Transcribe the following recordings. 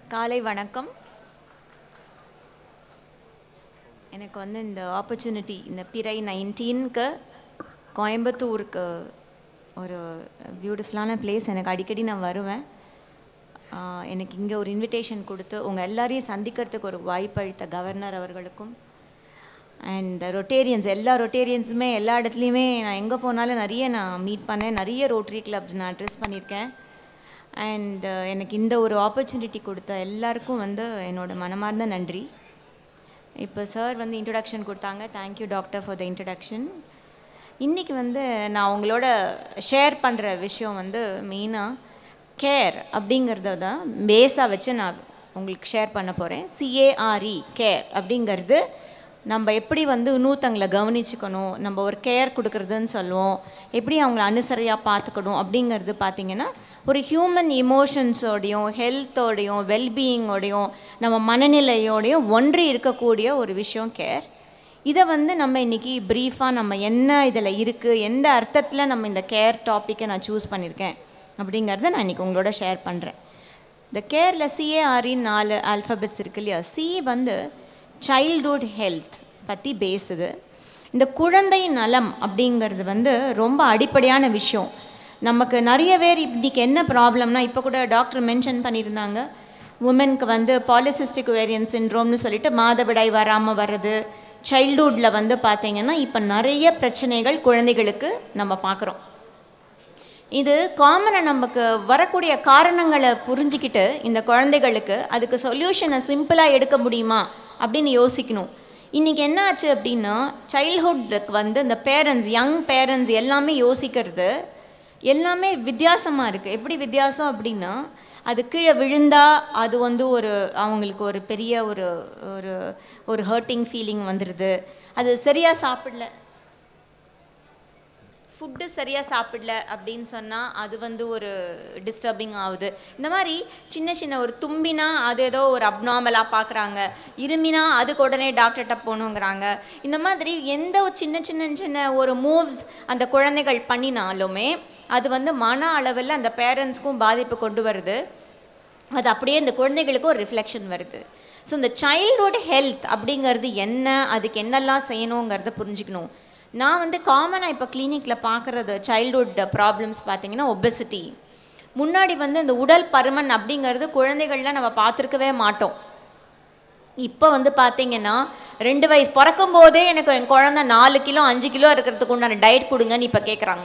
காலை வணக்கம் எனக்கு வந்து இந்த ஆப்பர்ச்சுனிட்டி இந்த பிறை நைன்டீனுக்கு கோயம்புத்தூருக்கு ஒரு பியூட்டிஃபுல்லான பிளேஸ் எனக்கு அடிக்கடி நான் வருவேன் ஆஹ் எனக்கு இங்கே ஒரு இன்விடேஷன் கொடுத்து உங்கள் எல்லாரையும் சந்திக்கிறதுக்கு ஒரு வாய்ப்பு அளித்த கவர்னர் அவர்களுக்கும் அண்ட் ரொட்டேரியன்ஸ் எல்லா ரொட்டேரியன்ஸுமே எல்லா இடத்துலையுமே நான் எங்கே போனாலும் நிறைய நான் மீட் பண்ணேன் நிறைய ரோட்டரி கிளப்ஸ் நான் அட்ரஸ் பண்ணியிருக்கேன் அண்ட் எனக்கு இந்த ஒரு ஆப்பர்ச்சுனிட்டி கொடுத்த எல்லாருக்கும் வந்து என்னோட மனமார்ந்த நன்றி இப்போ சார் வந்து இன்ட்ரடக்ஷன் கொடுத்தாங்க thank you doctor for the introduction இன்றைக்கி வந்து நான் உங்களோட ஷேர் பண்ணுற விஷயம் வந்து மெயினாக கேர் அப்படிங்கிறத தான் பேஸாக வச்சு நான் உங்களுக்கு ஷேர் பண்ண போகிறேன் சிஏஆர்இ கேர் அப்படிங்கிறது நம்ம எப்படி வந்து இன்னொருத்தங்களை கவனிச்சுக்கணும் நம்ம ஒரு கேர் கொடுக்குறதுன்னு சொல்லுவோம் எப்படி அவங்கள அனுசரியாக பார்த்துக்கணும் அப்படிங்கிறது பார்த்திங்கன்னா ஒரு ஹியூமன் இமோஷன்ஸோடையும் ஹெல்த்தோடையும் வெல்பீயிங்கோடையும் நம்ம மனநிலையோடையும் ஒன்றி இருக்கக்கூடிய ஒரு விஷயம் கேர் இதை வந்து நம்ம இன்றைக்கி ப்ரீஃபாக நம்ம என்ன இதில் இருக்குது எந்த அர்த்தத்தில் நம்ம இந்த கேர் டாப்பிக்கை நான் சூஸ் பண்ணியிருக்கேன் அப்படிங்கிறத நான் இன்றைக்கி உங்களோட ஷேர் பண்ணுறேன் இந்த கேரில் சிஏஆரின் நாலு ஆல்ஃபபெட்ஸ் இருக்கு இல்லையா சி வந்து சைல்ட்ஹுட் ஹெல்த் பற்றி பேசுது இந்த குழந்தை நலம் அப்படிங்கிறது வந்து ரொம்ப அடிப்படையான விஷயம் நமக்கு நிறைய பேர் இன்றைக்கி என்ன ப்ராப்ளம்னா இப்போ கூட டாக்டர் மென்ஷன் பண்ணியிருந்தாங்க உமனுக்கு வந்து பாலிசிஸ்டிக் வேரியன் சின்ட்ரோம்னு சொல்லிட்டு மாதவிடாய் வராமல் வர்றது சைல்ட்ஹுட்டில் வந்து பார்த்தீங்கன்னா இப்போ நிறைய பிரச்சனைகள் குழந்தைகளுக்கு நம்ம பார்க்குறோம் இது காமனாக நமக்கு வரக்கூடிய காரணங்களை புரிஞ்சிக்கிட்டு இந்த குழந்தைகளுக்கு அதுக்கு சொல்யூஷனை சிம்பிளாக எடுக்க முடியுமா அப்படின்னு யோசிக்கணும் இன்றைக்கி என்ன ஆச்சு அப்படின்னா சைல்ட்ஹுட்டுக்கு வந்து இந்த பேரண்ட்ஸ் யங் பேரண்ட்ஸ் எல்லாமே யோசிக்கிறது எல்லாமே வித்தியாசமாக இருக்குது எப்படி வித்தியாசம் அப்படின்னா அது கீழே விழுந்தா அது வந்து ஒரு அவங்களுக்கு ஒரு பெரிய ஒரு ஒரு ஒரு ஹர்ட்டிங் ஃபீலிங் வந்துடுது அது சரியாக சாப்பிடல ஃபுட்டு சரியாக சாப்பிடல அப்படின்னு சொன்னால் அது வந்து ஒரு டிஸ்டர்பிங் ஆகுது இந்த மாதிரி சின்ன சின்ன ஒரு தும்பினா அது ஏதோ ஒரு அப்நார்மலாக பார்க்குறாங்க இருமினா அதுக்கு உடனே டாக்டர்கிட்ட போகணுங்கிறாங்க இந்த மாதிரி எந்த ஒரு சின்ன சின்ன சின்ன ஒரு மூவ்ஸ் அந்த குழந்தைகள் பண்ணினாலுமே அது வந்து மன அளவில் அந்த பேரண்ட்ஸ்க்கும் பாதிப்பு கொண்டு வருது அது அப்படியே இந்த குழந்தைகளுக்கும் ஒரு ரிஃப்ளெக்ஷன் வருது ஸோ இந்த சைல்ட்ஹுட் ஹெல்த் அப்படிங்கிறது என்ன அதுக்கு என்னெல்லாம் செய்யணுங்கிறத புரிஞ்சுக்கணும் நான் வந்து காமனாக இப்போ கிளினிக்கில் பார்க்குறது சைல்ட்ஹுட் ப்ராப்ளம்ஸ் பார்த்தீங்கன்னா ஒபெசிட்டி முன்னாடி வந்து இந்த உடல் பருமன் அப்படிங்கிறது குழந்தைகள்லாம் நம்ம பார்த்துருக்கவே மாட்டோம் இப்போ வந்து பார்த்தீங்கன்னா ரெண்டு வயசு பிறக்கும் போதே எனக்கு என் குழந்த நாலு கிலோ அஞ்சு கிலோ இருக்கிறதுக்கு உண்டான டயட் கொடுங்கன்னு இப்போ கேட்குறாங்க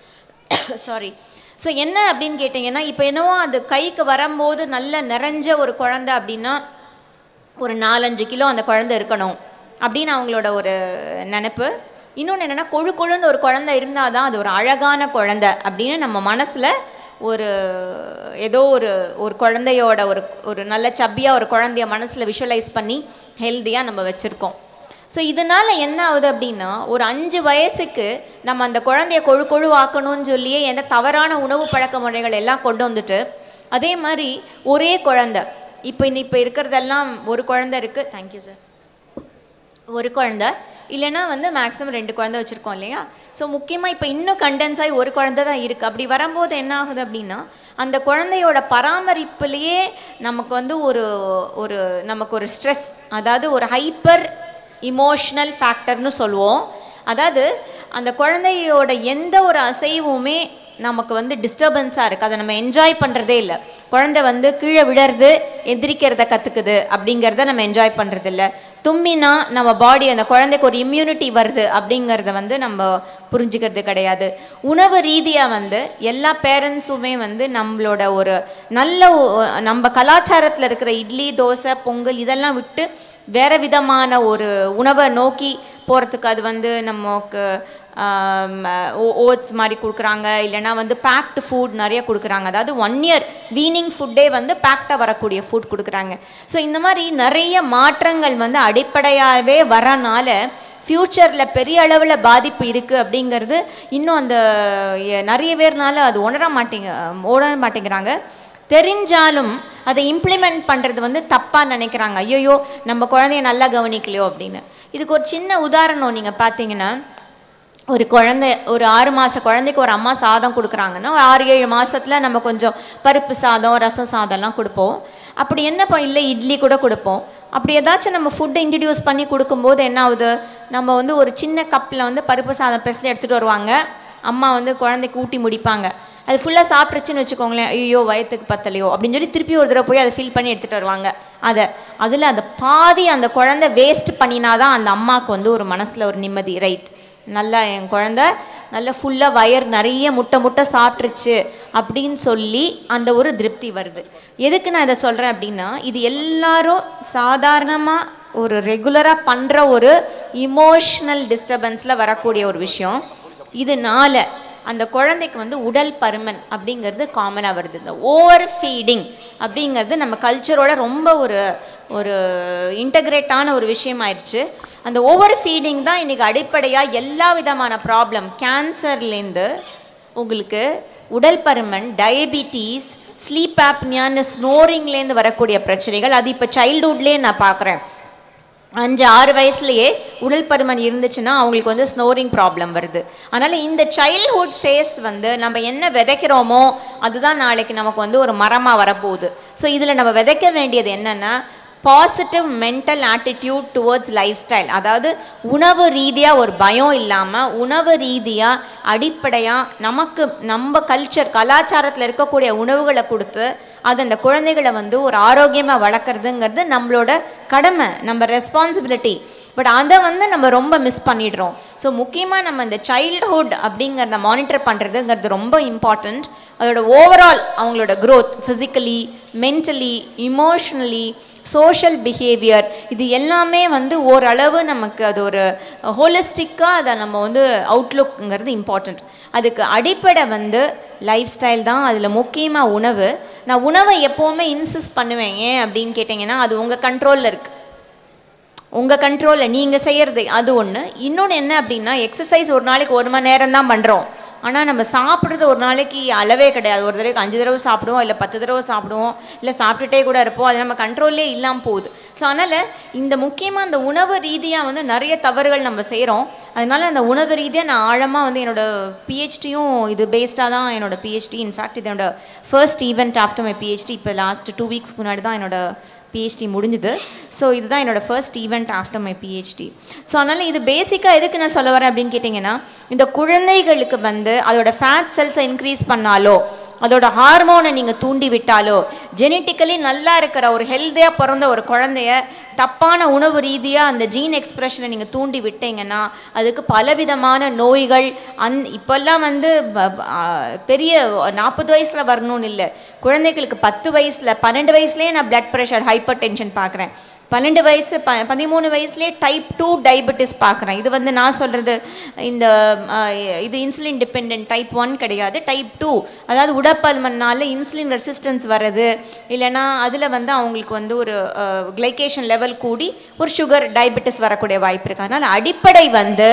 சாரி ஸோ என்ன அப்படின்னு கேட்டிங்கன்னா இப்போ என்னவோ அது கைக்கு வரும்போது நல்ல நிறைஞ்ச ஒரு குழந்தை அப்படின்னா ஒரு நாலஞ்சு கிலோ அந்த குழந்தை இருக்கணும் அப்படின்னு அவங்களோட ஒரு நினப்பு இன்னொன்று என்னென்னா கொழு கொழுன்னு ஒரு குழந்தை இருந்தால் தான் அது ஒரு அழகான குழந்தை அப்படின்னு நம்ம மனசில் ஒரு ஏதோ ஒரு ஒரு குழந்தையோட ஒரு ஒரு நல்ல சப்பியாக ஒரு குழந்தைய மனசில் விஷுவலைஸ் பண்ணி ஹெல்த்தியாக நம்ம வச்சுருக்கோம் ஸோ இதனால் என்ன ஆகுது அப்படின்னா ஒரு அஞ்சு வயசுக்கு நம்ம அந்த குழந்தைய கொழு கொழுவாக்கணும்னு சொல்லியே எந்த தவறான உணவு பழக்க முறைகள் எல்லாம் கொண்டு வந்துட்டு அதே மாதிரி ஒரே குழந்தை இப்போ இப்போ இருக்கிறதெல்லாம் ஒரு குழந்தை இருக்குது தேங்க்யூ சார் ஒரு குழந்தை இல்லைன்னா வந்து மேக்ஸிமம் ரெண்டு குழந்தை வச்சுருக்கோம் இல்லையா ஸோ முக்கியமாக இப்போ இன்னும் கண்டென்ஸ் ஆகி ஒரு குழந்தை தான் இருக்குது அப்படி வரும்போது என்ன ஆகுது அப்படின்னா அந்த குழந்தையோட பராமரிப்புலேயே நமக்கு வந்து ஒரு ஒரு நமக்கு ஒரு ஸ்ட்ரெஸ் அதாவது ஒரு ஹைப்பர் இமோஷ்னல் ஃபேக்டர்னு சொல்லுவோம் அதாவது அந்த குழந்தையோட எந்த ஒரு அசைவுமே நமக்கு வந்து டிஸ்டர்பன்ஸாக இருக்குது அதை நம்ம என்ஜாய் பண்ணுறதே இல்லை குழந்தை வந்து கீழே விழறது எந்திரிக்கிறத கற்றுக்குது அப்படிங்கிறத நம்ம என்ஜாய் பண்ணுறது இல்லை தும்மினா நம்ம பாடி அந்த குழந்தைக்கு ஒரு இம்யூனிட்டி வருது அப்படிங்கிறத வந்து நம்ம புரிஞ்சுக்கிறது கிடையாது உணவு ரீதியாக வந்து எல்லா பேரண்ட்ஸுமே வந்து நம்மளோட ஒரு நல்ல நம்ம கலாச்சாரத்தில் இருக்கிற இட்லி தோசை பொங்கல் இதெல்லாம் விட்டு வேறு விதமான ஒரு உணவை நோக்கி போகிறதுக்கு அது வந்து நமக்கு ஓட்ஸ் மாதிரி கொடுக்குறாங்க இல்லைனா வந்து பேக்டு ஃபுட் நிறைய கொடுக்குறாங்க அதாவது ஒன் இயர் வீனிங் ஃபுட்டே வந்து பேக்டாக வரக்கூடிய ஃபுட் கொடுக்குறாங்க ஸோ இந்த மாதிரி நிறைய மாற்றங்கள் வந்து அடிப்படையாகவே வரனால ஃப்யூச்சரில் பெரிய அளவில் பாதிப்பு இருக்குது அப்படிங்கிறது இன்னும் அந்த நிறைய பேர்னால அது உணர மாட்டேங்க உணர மாட்டேங்கிறாங்க தெரிஞ்சாலும் அதை இம்ப்ளிமெண்ட் பண்ணுறது வந்து தப்பாக நினைக்கிறாங்க ஐயோயோ நம்ம குழந்தைய நல்லா கவனிக்கலையோ அப்படின்னு இதுக்கு ஒரு சின்ன உதாரணம் நீங்கள் பார்த்தீங்கன்னா ஒரு குழந்தை ஒரு ஆறு மாத குழந்தைக்கு ஒரு அம்மா சாதம் கொடுக்குறாங்கன்னா ஒரு ஆறு ஏழு மாசத்துல நம்ம கொஞ்சம் பருப்பு சாதம் ரசம் சாதம்லாம் கொடுப்போம் அப்படி என்ன பண்ண இல்லை இட்லி கூட கொடுப்போம் அப்படி ஏதாச்சும் நம்ம ஃபுட்டை இன்ட்ரடியூஸ் பண்ணி கொடுக்கும்போது என்ன ஆகுது நம்ம வந்து ஒரு சின்ன கப்பில் வந்து பருப்பு சாதம் பெசல எடுத்துகிட்டு வருவாங்க அம்மா வந்து குழந்தைக்கு ஊட்டி முடிப்பாங்க அது ஃபுல்லாக சாப்பிட்ருச்சுன்னு வச்சுக்கோங்களேன் ஐயோ வயத்துக்கு பத்தலையோ அப்படின்னு சொல்லி திருப்பி ஒரு தடவை போய் அதை ஃபில் பண்ணி எடுத்துகிட்டு வருவாங்க அதை அதில் அந்த பாதி அந்த குழந்தை வேஸ்ட் பண்ணினாதான் அந்த அம்மாவுக்கு வந்து ஒரு மனசில் ஒரு நிம்மதி ரைட் நல்லா என் குழந்த நல்லா ஃபுல்லாக வயர் நிறைய முட்டை முட்டை சாப்பிட்ருச்சு அப்படின்னு சொல்லி அந்த ஒரு திருப்தி வருது எதுக்கு நான் இதை சொல்கிறேன் அப்படின்னா இது எல்லாரும் சாதாரணமாக ஒரு ரெகுலராக பண்ணுற ஒரு இமோஷ்னல் டிஸ்டர்பன்ஸில் வரக்கூடிய ஒரு விஷயம் இதனால அந்த குழந்தைக்கு வந்து உடல் பருமன் அப்படிங்கிறது காமனாக வருது இந்த ஓவர் ஃபீடிங் அப்படிங்கிறது நம்ம கல்ச்சரோட ரொம்ப ஒரு ஒரு இன்டகிரேட்டான ஒரு விஷயம் ஆயிடுச்சு அந்த ஓவர் ஃபீடிங் தான் இன்றைக்கி அடிப்படையாக எல்லா விதமான ப்ராப்ளம் கேன்சர்லேருந்து உங்களுக்கு உடல் பருமன் டயபிட்டீஸ் ஸ்லீப் ஆப்னியான்னு ஸ்னோரிங்லேருந்து வரக்கூடிய பிரச்சனைகள் அது இப்போ சைல்டுஹுட்லேயே நான் பார்க்குறேன் அஞ்சு ஆறு வயசுலயே உடல் பருமன் இருந்துச்சுன்னா அவங்களுக்கு வந்து ஸ்னோரிங் ப்ராப்ளம் வருது அதனால் இந்த சைல்ட்ஹுட் ஃபேஸ் வந்து நம்ம என்ன விதைக்கிறோமோ அதுதான் நாளைக்கு நமக்கு வந்து ஒரு மரமாக வரப்போகுது ஸோ இதில் நம்ம விதைக்க வேண்டியது என்னென்னா positive mental attitude towards lifestyle அதாவது உணவு ரீதியாக ஒரு பயம் இல்லாமல் உணவு ரீதியாக அடிப்படையாக நமக்கு நம்ம கல்ச்சர் கலாச்சாரத்தில் இருக்கக்கூடிய உணவுகளை கொடுத்து அது அந்த குழந்தைகளை வந்து ஒரு ஆரோக்கியமாக வளர்க்குறதுங்கிறது நம்மளோட கடமை நம்ம ரெஸ்பான்சிபிலிட்டி பட் அதை வந்து நம்ம ரொம்ப மிஸ் பண்ணிடுறோம் ஸோ முக்கியமாக நம்ம இந்த சைல்ட்ஹுட் அப்படிங்கிறத மானிட்டர் பண்ணுறதுங்கிறது ரொம்ப இம்பார்ட்டண்ட் அதோட ஓவரால் அவங்களோட growth physically mentally emotionally social behaviour இது எல்லாமே வந்து ஓரளவு நமக்கு அது ஒரு ஹோலிஸ்டிக்காக அதை நம்ம வந்து அவுட்லுக்குங்கிறது இம்பார்ட்டண்ட் அதுக்கு அடிப்படை வந்து லைஃப் ஸ்டைல் தான் அதில் முக்கியமாக உணவு நான் உணவை எப்போவுமே இன்சிஸ்ட் பண்ணுவேன் ஏன் அப்படின்னு கேட்டிங்கன்னா அது உங்கள் கண்ட்ரோலில் இருக்குது உங்கள் கண்ட்ரோலில் நீங்கள் செய்கிறது அது ஒன்று இன்னொன்று என்ன அப்படின்னா எக்ஸசைஸ் ஒரு நாளைக்கு ஒரு மணி நேரம் தான் பண்ணுறோம் ஆனால் நம்ம சாப்பிட்றது ஒரு நாளைக்கு அளவே கிடையாது ஒரு தடவைக்கு அஞ்சு தடவை சாப்பிடுவோம் இல்லை பத்து தடவை சாப்பிடுவோம் இல்லை சாப்பிட்டுட்டே கூட இருப்போம் அது நம்ம கண்ட்ரோல்லே இல்லாமல் போகுது ஸோ அதனால் இந்த முக்கியமாக அந்த உணவு ரீதியாக வந்து நிறைய தவறுகள் நம்ம செய்கிறோம் அதனால அந்த உணவு ரீதியாக நான் ஆழமாக வந்து என்னோட பிஹெச்டியும் இது பேஸ்டாக தான் என்னோட பிஹெச்டி இன்ஃபேக்ட் இது என்னோட first event after my PhD இப்போ லாஸ்ட் டூ வீக்ஸ்க்கு முன்னாடி தான் என்னோட பிஹெச்டி முடிஞ்சுது ஸோ இதுதான் என்னோட first event after my PhD so அதனால் இது பேசிக்காக எதுக்கு நான் சொல்ல வரேன் அப்படின்னு கேட்டிங்கன்னா இந்த குழந்தைகளுக்கு வந்து அதோட ஃபேட் செல்ஸை இன்க்ரீஸ் பண்ணாலோ அதோட ஹார்மோனை நீங்கள் தூண்டி விட்டாலோ ஜெனட்டிக்கலி நல்லா இருக்கிற ஒரு ஹெல்த்தியாக பிறந்த ஒரு குழந்தைய தப்பான உணவு ரீதியாக அந்த ஜீன் எக்ஸ்பிரஷனை நீங்கள் தூண்டி விட்டீங்கன்னா அதுக்கு பலவிதமான நோய்கள் அந் இப்போல்லாம் வந்து ப- ப- ஆ, பெரிய நாற்பது வயசில் வரணும்னு இல்லை குழந்தைகளுக்கு பத்து வயசில் பன்னெண்டு வயசுலேயே நான் பிளட் ப்ரெஷர் ஹைப்பர் டென்ஷன் பார்க்குறேன் பன்னெண்டு வயசு ப பதிமூணு வயசுலேயே டைப் டூ டயபெட்டிஸ் பார்க்குறேன் இது வந்து நான் சொல்கிறது இந்த ஆ, இது இன்சுலின் டிபெண்ட் டைப் ஒன் கிடையாது டைப் டூ அதாவது உடற்பல்மனால இன்சுலின் ரெசிஸ்டன்ஸ் வர்றது இல்லைன்னா அதில் வந்து அவங்களுக்கு வந்து ஒரு கிளைகேஷன் லெவல் கூடி ஒரு சுகர் டயபெட்டிஸ் வரக்கூடிய வாய்ப்பு இருக்குது அதனால் அடிப்படை வந்து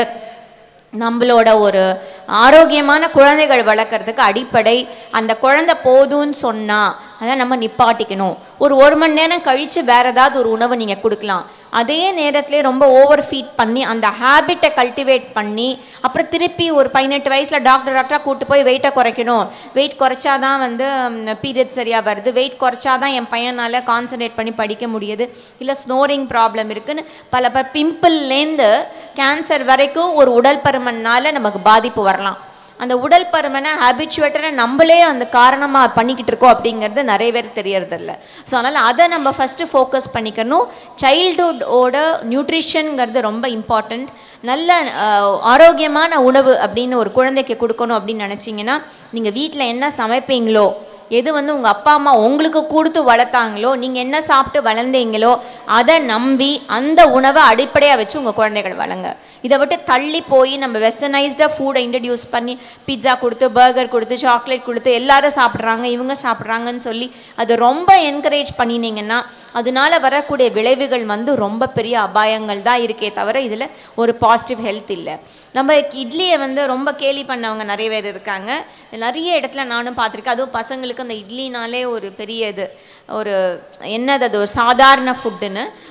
நம்மளோட ஒரு ஆரோக்கியமான குழந்தைகள் வளர்க்குறதுக்கு அடிப்படை அந்த குழந்தை போதும்னு சொன்னால் அதை நம்ம நிப்பாட்டிக்கணும் ஒரு ஒரு மணி நேரம் கழித்து வேறு ஏதாவது ஒரு உணவை நீங்கள் கொடுக்கலாம் அதே நேரத்திலே ரொம்ப ஓவர் ஃபீட் பண்ணி அந்த ஹேபிட்டை கல்டிவேட் பண்ணி அப்புறம் திருப்பி ஒரு பதினெட்டு வயசில் டாக்டர் டாக்டராக கூட்டு போய் வெயிட்டை குறைக்கணும் வெயிட் குறைச்சாதான் வந்து பீரியட் சரியாக வருது வெயிட் குறைச்சாதான் என் பையனால் கான்சன்ட்ரேட் பண்ணி படிக்க முடியுது இல்லை ஸ்னோரிங் ப்ராப்ளம் இருக்குன்னு பல பேர் பிம்பிள்லேருந்து கேன்சர் வரைக்கும் ஒரு உடல் பருமன்னால நமக்கு பாதிப்பு வரலாம் அந்த உடல் பருமனை ஹேபிச்சுவேட்டரை நம்மளே அந்த காரணமாக பண்ணிக்கிட்டு இருக்கோம் அப்படிங்கிறது நிறைய பேர் தெரியறதில்ல ஸோ அதனால் அதை நம்ம ஃபஸ்ட்டு ஃபோக்கஸ் பண்ணிக்கணும் சைல்டுஹுட்டோட நியூட்ரிஷனுங்கிறது ரொம்ப இம்பார்ட்டண்ட் நல்ல அஹ், ஆரோக்கியமான உணவு அப்படின்னு ஒரு குழந்தைக்கு கொடுக்கணும் அப்படின்னு நினச்சிங்கன்னா நீங்கள் வீட்டில் என்ன சமைப்பீங்களோ எது வந்து உங்கள் அப்பா அம்மா உங்களுக்கு கொடுத்து வளர்த்தாங்களோ நீங்கள் என்ன சாப்பிட்டு வளர்ந்தீங்களோ அதை நம்பி அந்த உணவை அடிப்படையாக வச்சு உங்கள் குழந்தைகள் வளங்க இதை விட்டு தள்ளி போய் நம்ம வெஸ்டர்னைஸ்டாக ஃபுட்டை இன்ட்ரடியூஸ் பண்ணி பிட்சா கொடுத்து பர்கர் கொடுத்து சாக்லேட் கொடுத்து எல்லாரும் சாப்பிட்றாங்க இவங்க சாப்பிட்றாங்கன்னு சொல்லி அதை ரொம்ப என்கரேஜ் பண்ணினீங்கன்னா அதனால வரக்கூடிய விளைவுகள் வந்து ரொம்ப பெரிய அபாயங்கள் தான் இருக்கே தவிர இதில் ஒரு பாசிட்டிவ் ஹெல்த் இல்லை நம்ம இட்லியை வந்து ரொம்ப கேலி பண்ணவங்க நிறைய பேர் இருக்காங்க நிறைய இடத்துல நானும் பார்த்துருக்கேன் அதுவும் பசங்களுக்கு அந்த இட்லினாலே ஒரு பெரிய இது ஒரு என்னது அது ஒரு சாதாரண ஃபுட்டுன்னு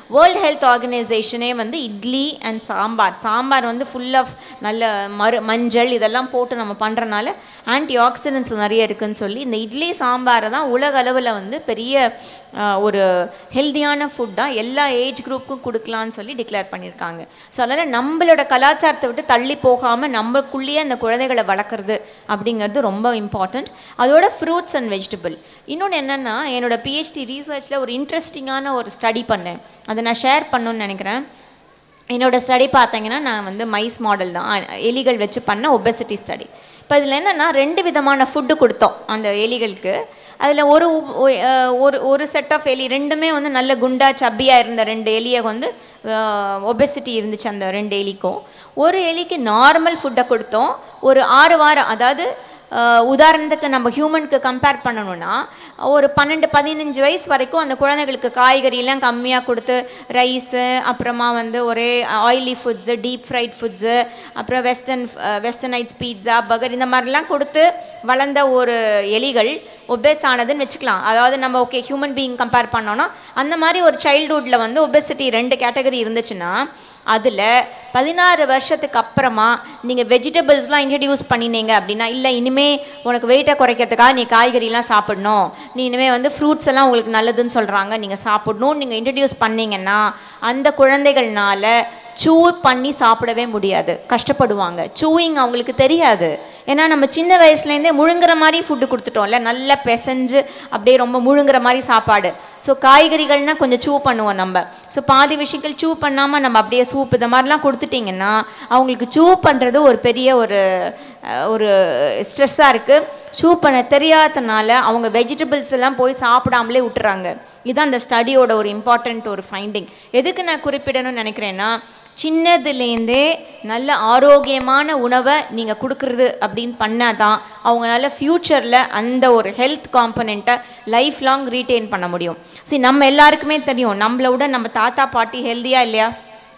வேர்ல்ட் ஹெல்த் ஆர்கனைசேஷனே வந்து இட்லி அண்ட் சாம்பார் சாம்பார் வந்து ஃபுல் ஆஃப் நல்ல மறு மஞ்சள் இதெல்லாம் போட்டு நம்ம பண்ணுறனால ஆன்டி ஆக்சிடென்ட்ஸ் நிறைய இருக்குன்னு சொல்லி இந்த இட்லி சாம்பாரை தான் உலக அளவில் வந்து பெரிய ஆஹ், ஒரு ஹெல்தியான ஃபுட்டாக எல்லா ஏஜ் குரூப்புக்கும் கொடுக்கலான்னு சொல்லி டிக்ளேர் பண்ணியிருக்காங்க ஸோ அதனால் நம்மளோட கலாச்சாரத்தை விட்டு தள்ளி போகாமல் நம்மளுக்குள்ளேயே அந்த குழந்தைகளை வளர்க்குறது அப்படிங்கிறது ரொம்ப இம்பார்ட்டண்ட் அதோட ஃப்ரூட்ஸ் அண்ட் வெஜிடபிள் இன்னொன்று என்னென்னா என்னோட பிஹெச்டி ரீசர்ச்சில் ஒரு இன்ட்ரெஸ்டிங்கான ஒரு ஸ்டடி பண்ணேன் அதை நான் ஷேர் பண்ணணும்னு நினைக்கிறேன் என்னோட ஸ்டடி பார்த்தீங்கன்னா நான் வந்து மைஸ் மாடல் தான் அ- எலிகள் வச்சு பண்ண ஒபெசிட்டி ஸ்டடி இப்போ இதில் என்னென்னா ரெண்டு விதமான ஃபுட்டு கொடுத்தோம் அந்த எலிகளுக்கு அதில் ஒரு உ- ஒ- அஹ் ஒரு ஒரு செட் ஆஃப் எலி ரெண்டுமே வந்து நல்ல குண்டா சப்பியாக இருந்த ரெண்டு எலியை வந்து ஒபெசிட்டி இருந்துச்சு அந்த ரெண்டு எலிக்கும் ஒரு எலிக்கு நார்மல் ஃபுட்டை கொடுத்தோம் ஒரு ஆறு வாரம் அதாவது அஹ் உதாரணத்துக்கு நம்ம ஹியூமனுக்கு கம்பேர் பண்ணணும்னா ஒரு பன்னெண்டு பதினஞ்சு வயசு வரைக்கும் அந்த குழந்தைகளுக்கு காய்கறியெல்லாம் கம்மியாக கொடுத்து ரைஸு அப்புறமா வந்து ஒரே oily foods deep fried foods அப்புறம் வெஸ்டர்ன் வெஸ்டர்னைட்ஸ் பீட்சா பர்கர் இந்த மாதிரிலாம் கொடுத்து வளர்ந்த ஒரு எலிகள் ஒபேஸ் ஆனதுன்னு வச்சுக்கலாம் அதாவது நம்ம ஓகே ஹியூமன் பீயிங் கம்பேர் பண்ணோன்னா அந்த மாதிரி ஒரு சைல்ட்ஹுட்டில் வந்து ஒபெசிட்டி ரெண்டு கேட்டகரி இருந்துச்சுன்னா அதில் பதினாறு வருஷத்துக்கு அப்புறமா நீங்கள் வெஜிடபிள்ஸ்லாம் இன்ட்ரடியூஸ் பண்ணினீங்க அப்படின்னா இல்லை இனிமே உனக்கு வெயிட்டை குறைக்கிறதுக்காக நீ காய்கறிலாம் சாப்பிடணும் நீ இனிமேல் வந்து ஃப்ரூட்ஸ் எல்லாம் உங்களுக்கு நல்லதுன்னு சொல்கிறாங்க நீங்கள் சாப்பிடணும்னு நீங்கள் இன்ட்ரடியூஸ் பண்ணீங்கன்னா அந்த குழந்தைகள்னால சூ பண்ணி சாப்பிடவே முடியாது கஷ்டப்படுவாங்க சூயிங் அவங்களுக்கு தெரியாது ஏன்னா நம்ம சின்ன வயசுலேருந்தே முழுங்குற மாதிரி ஃபுட்டு கொடுத்துட்டோம்ல நல்லா பிசைஞ்சு அப்படியே ரொம்ப முழுங்குற மாதிரி சாப்பாடு ஸோ காய்கறிகள்னா கொஞ்சம் சூ பண்ணுவோம் நம்ம ஸோ பாதி விஷயங்கள் சூ பண்ணாமல் நம்ம அப்படியே சூப் இந்த மாதிரிலாம் கொடுத்துட்டிங்கன்னா அவங்களுக்கு சூ பண்ணுறது ஒரு பெரிய ஒரு அஹ், ஒரு ஸ்ட்ரெஸ்ஸாக இருக்குது சூ பண்ண தெரியாதனால அவங்க வெஜிடபிள்ஸ் எல்லாம் போய் சாப்பிடாமலே விட்டுறாங்க இதுதான் அந்த ஸ்டடியோட ஒரு இம்பார்ட்டண்ட் ஒரு ஃபைண்டிங் எதுக்கு நான் குறிப்பிடணும்னு நினைக்கிறேன்னா சின்னதுலேருந்தே நல்ல ஆரோக்கியமான உணவை நீங்கள் கொடுக்குறது அப்படின்னு பண்ணால் தான் அவங்களால ஃப்யூச்சரில் அந்த ஒரு ஹெல்த் காம்பனண்ட்டை லைஃப் லாங் ரீட்டைன் பண்ண முடியும் சரி நம்ம எல்லாருக்குமே தெரியும் நம்மளை விட நம்ம தாத்தா பாட்டி ஹெல்தியாக இல்லையா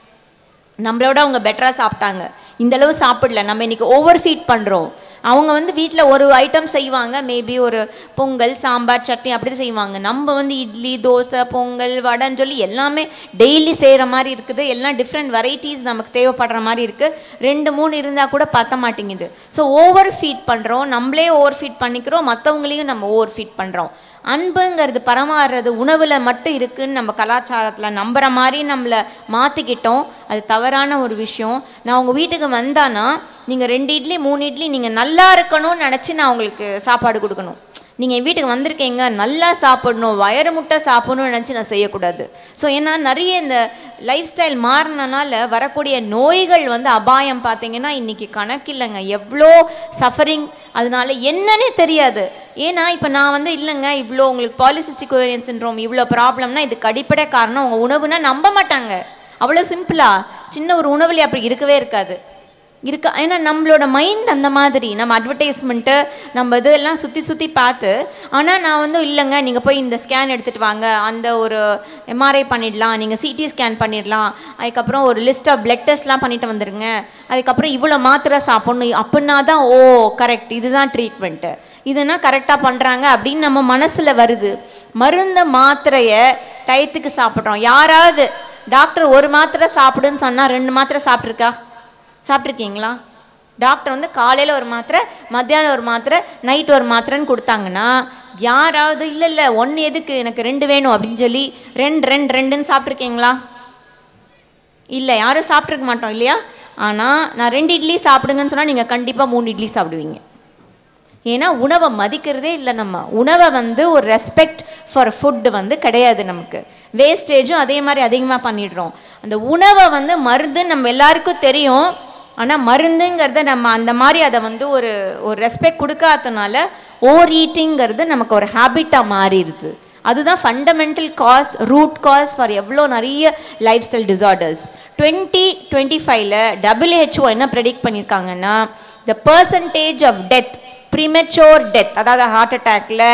நம்மளோட அவங்க பெட்டராக சாப்பிட்டாங்க இந்த அளவு சாப்பிடல நம்ம இன்னைக்கு ஓவர் ஃபீட் பண்ணுறோம் அவங்க வந்து வீட்டில் ஒரு ஐட்டம் செய்வாங்க மேபி ஒரு பொங்கல் சாம்பார் சட்னி அப்படி தான் செய்வாங்க நம்ம வந்து இட்லி தோசை பொங்கல் வடைன்னு சொல்லி எல்லாமே டெய்லி செய்கிற மாதிரி இருக்குது எல்லாம் டிஃப்ரெண்ட் வெரைட்டிஸ் நமக்கு தேவைப்படுற மாதிரி இருக்குது ரெண்டு மூணு இருந்தால் கூட பத்த மாட்டேங்குது ஸோ ஓவர் ஃபீட் பண்ணுறோம் நம்மளே ஓவர் ஃபீட் பண்ணிக்கிறோம் மற்றவங்களையும் நம்ம ஓவர் ஃபீட் பண்ணுறோம் அன்புங்கிறது பரமாறுறது உணவில் மட்டும் இருக்குன்னு நம்ம கலாச்சாரத்தில் நம்புற மாதிரி நம்மளை மாற்றிக்கிட்டோம் அது தவறான ஒரு விஷயம் நான் உங்கள் வீட்டுக்கு வந்தானா நீங்கள் ரெண்டு இட்லி மூணு இட்லி நீங்கள் நல்லா இருக்கணும்னு நினச்சி நான் உங்களுக்கு சாப்பாடு கொடுக்கணும் நீங்கள் என் வீட்டுக்கு வந்திருக்கீங்க நல்லா சாப்பிடணும் வயறு முட்டை சாப்பிடணும்னு நினச்சி நான் செய்யக்கூடாது ஸோ ஏன்னா நிறைய இந்த லைஃப் ஸ்டைல் மாறினனால வரக்கூடிய நோய்கள் வந்து அபாயம் பார்த்தீங்கன்னா இன்றைக்கி கணக்கில்லைங்க எவ்வளோ சஃபரிங் அதனால என்னன்னே தெரியாது ஏன்னா இப்போ நான் வந்து இல்லைங்க இவ்வளோ உங்களுக்கு பாலிசிஸ்டிக் ஓரியன் சின்ரோம் இவ்வளோ ப்ராப்ளம்னா இதுக்கு அடிப்படை காரணம் உங்கள் உணவுனா நம்ப மாட்டாங்க அவ்வளோ சிம்பிளா சின்ன ஒரு உணவுல அப்படி இருக்கவே இருக்காது இருக்கா ஏன்னா நம்மளோட மைண்ட் அந்த மாதிரி நம்ம அட்வர்டைஸ்மெண்ட்டு நம்ம இதெல்லாம் சுற்றி சுற்றி பார்த்து ஆனால் நான் வந்து இல்லைங்க நீங்கள் போய் இந்த ஸ்கேன் எடுத்துகிட்டு வாங்க அந்த ஒரு எம்ஆர்ஐ பண்ணிடலாம் நீங்கள் சிடி ஸ்கேன் பண்ணிடலாம் அதுக்கப்புறம் ஒரு லிஸ்ட் ஆஃப் பிளட் டெஸ்ட்லாம் பண்ணிட்டு வந்துருங்க அதுக்கப்புறம் இவ்வளோ மாத்திரை சாப்பிட்ணும் அப்படின்னா தான் ஓ கரெக்ட் இதுதான் ட்ரீட்மெண்ட்டு இதுனா கரெக்டாக பண்ணுறாங்க அப்படின்னு நம்ம மனசில் வருது மருந்த மாத்திரையை டயத்துக்கு சாப்பிட்றோம் யாராவது டாக்டர் ஒரு மாத்திரை சாப்பிடுன்னு சொன்னால் ரெண்டு மாத்திரை சாப்பிட்ருக்கா சாப்பிட்ருக்கீங்களா டாக்டர் வந்து காலையில் ஒரு மாத்திரை மத்தியானம் ஒரு மாத்திரை நைட் ஒரு மாத்திரைன்னு கொடுத்தாங்கன்னா யாராவது இல்லை இல்லை ஒன்று எதுக்கு எனக்கு ரெண்டு வேணும் அப்படின்னு சொல்லி ரெண்டு ரெண்டு ரெண்டுன்னு சாப்பிட்ருக்கீங்களா இல்லை யாரும் சாப்பிட்ருக்க மாட்டோம் இல்லையா ஆனால் நான் ரெண்டு இட்லி சாப்பிடுங்கன்னு சொன்னால் நீங்கள் கண்டிப்பாக மூணு இட்லி சாப்பிடுவீங்க ஏன்னா உணவை மதிக்கிறதே இல்லை நம்ம உணவை வந்து ஒரு ரெஸ்பெக்ட் ஃபார் ஃபுட்டு வந்து கிடையாது நமக்கு வேஸ்டேஜும் அதே மாதிரி அதிகமாக பண்ணிடுறோம் அந்த உணவை வந்து மருந்துன்னு நம்ம எல்லாருக்கும் தெரியும் ஆனால் மருந்துங்கிறத நம்ம அந்த மாதிரி அதை வந்து ஒரு ஒரு ரெஸ்பெக்ட் கொடுக்காதனால ஓவர் ஈட்டிங்கிறது நமக்கு ஒரு ஹேபிட்டாக மாறிடுது அதுதான் fundamental cause root cause for எவ்வளோ நிறைய lifestyle disorders twenty twenty ஃபைவ்ல டபிள்யூஹெச்ஓ என்ன ப்ரெடிக்ட் பண்ணியிருக்காங்கன்னா the percentage of death premature death அதாவது ஹார்ட் அட்டாக்ல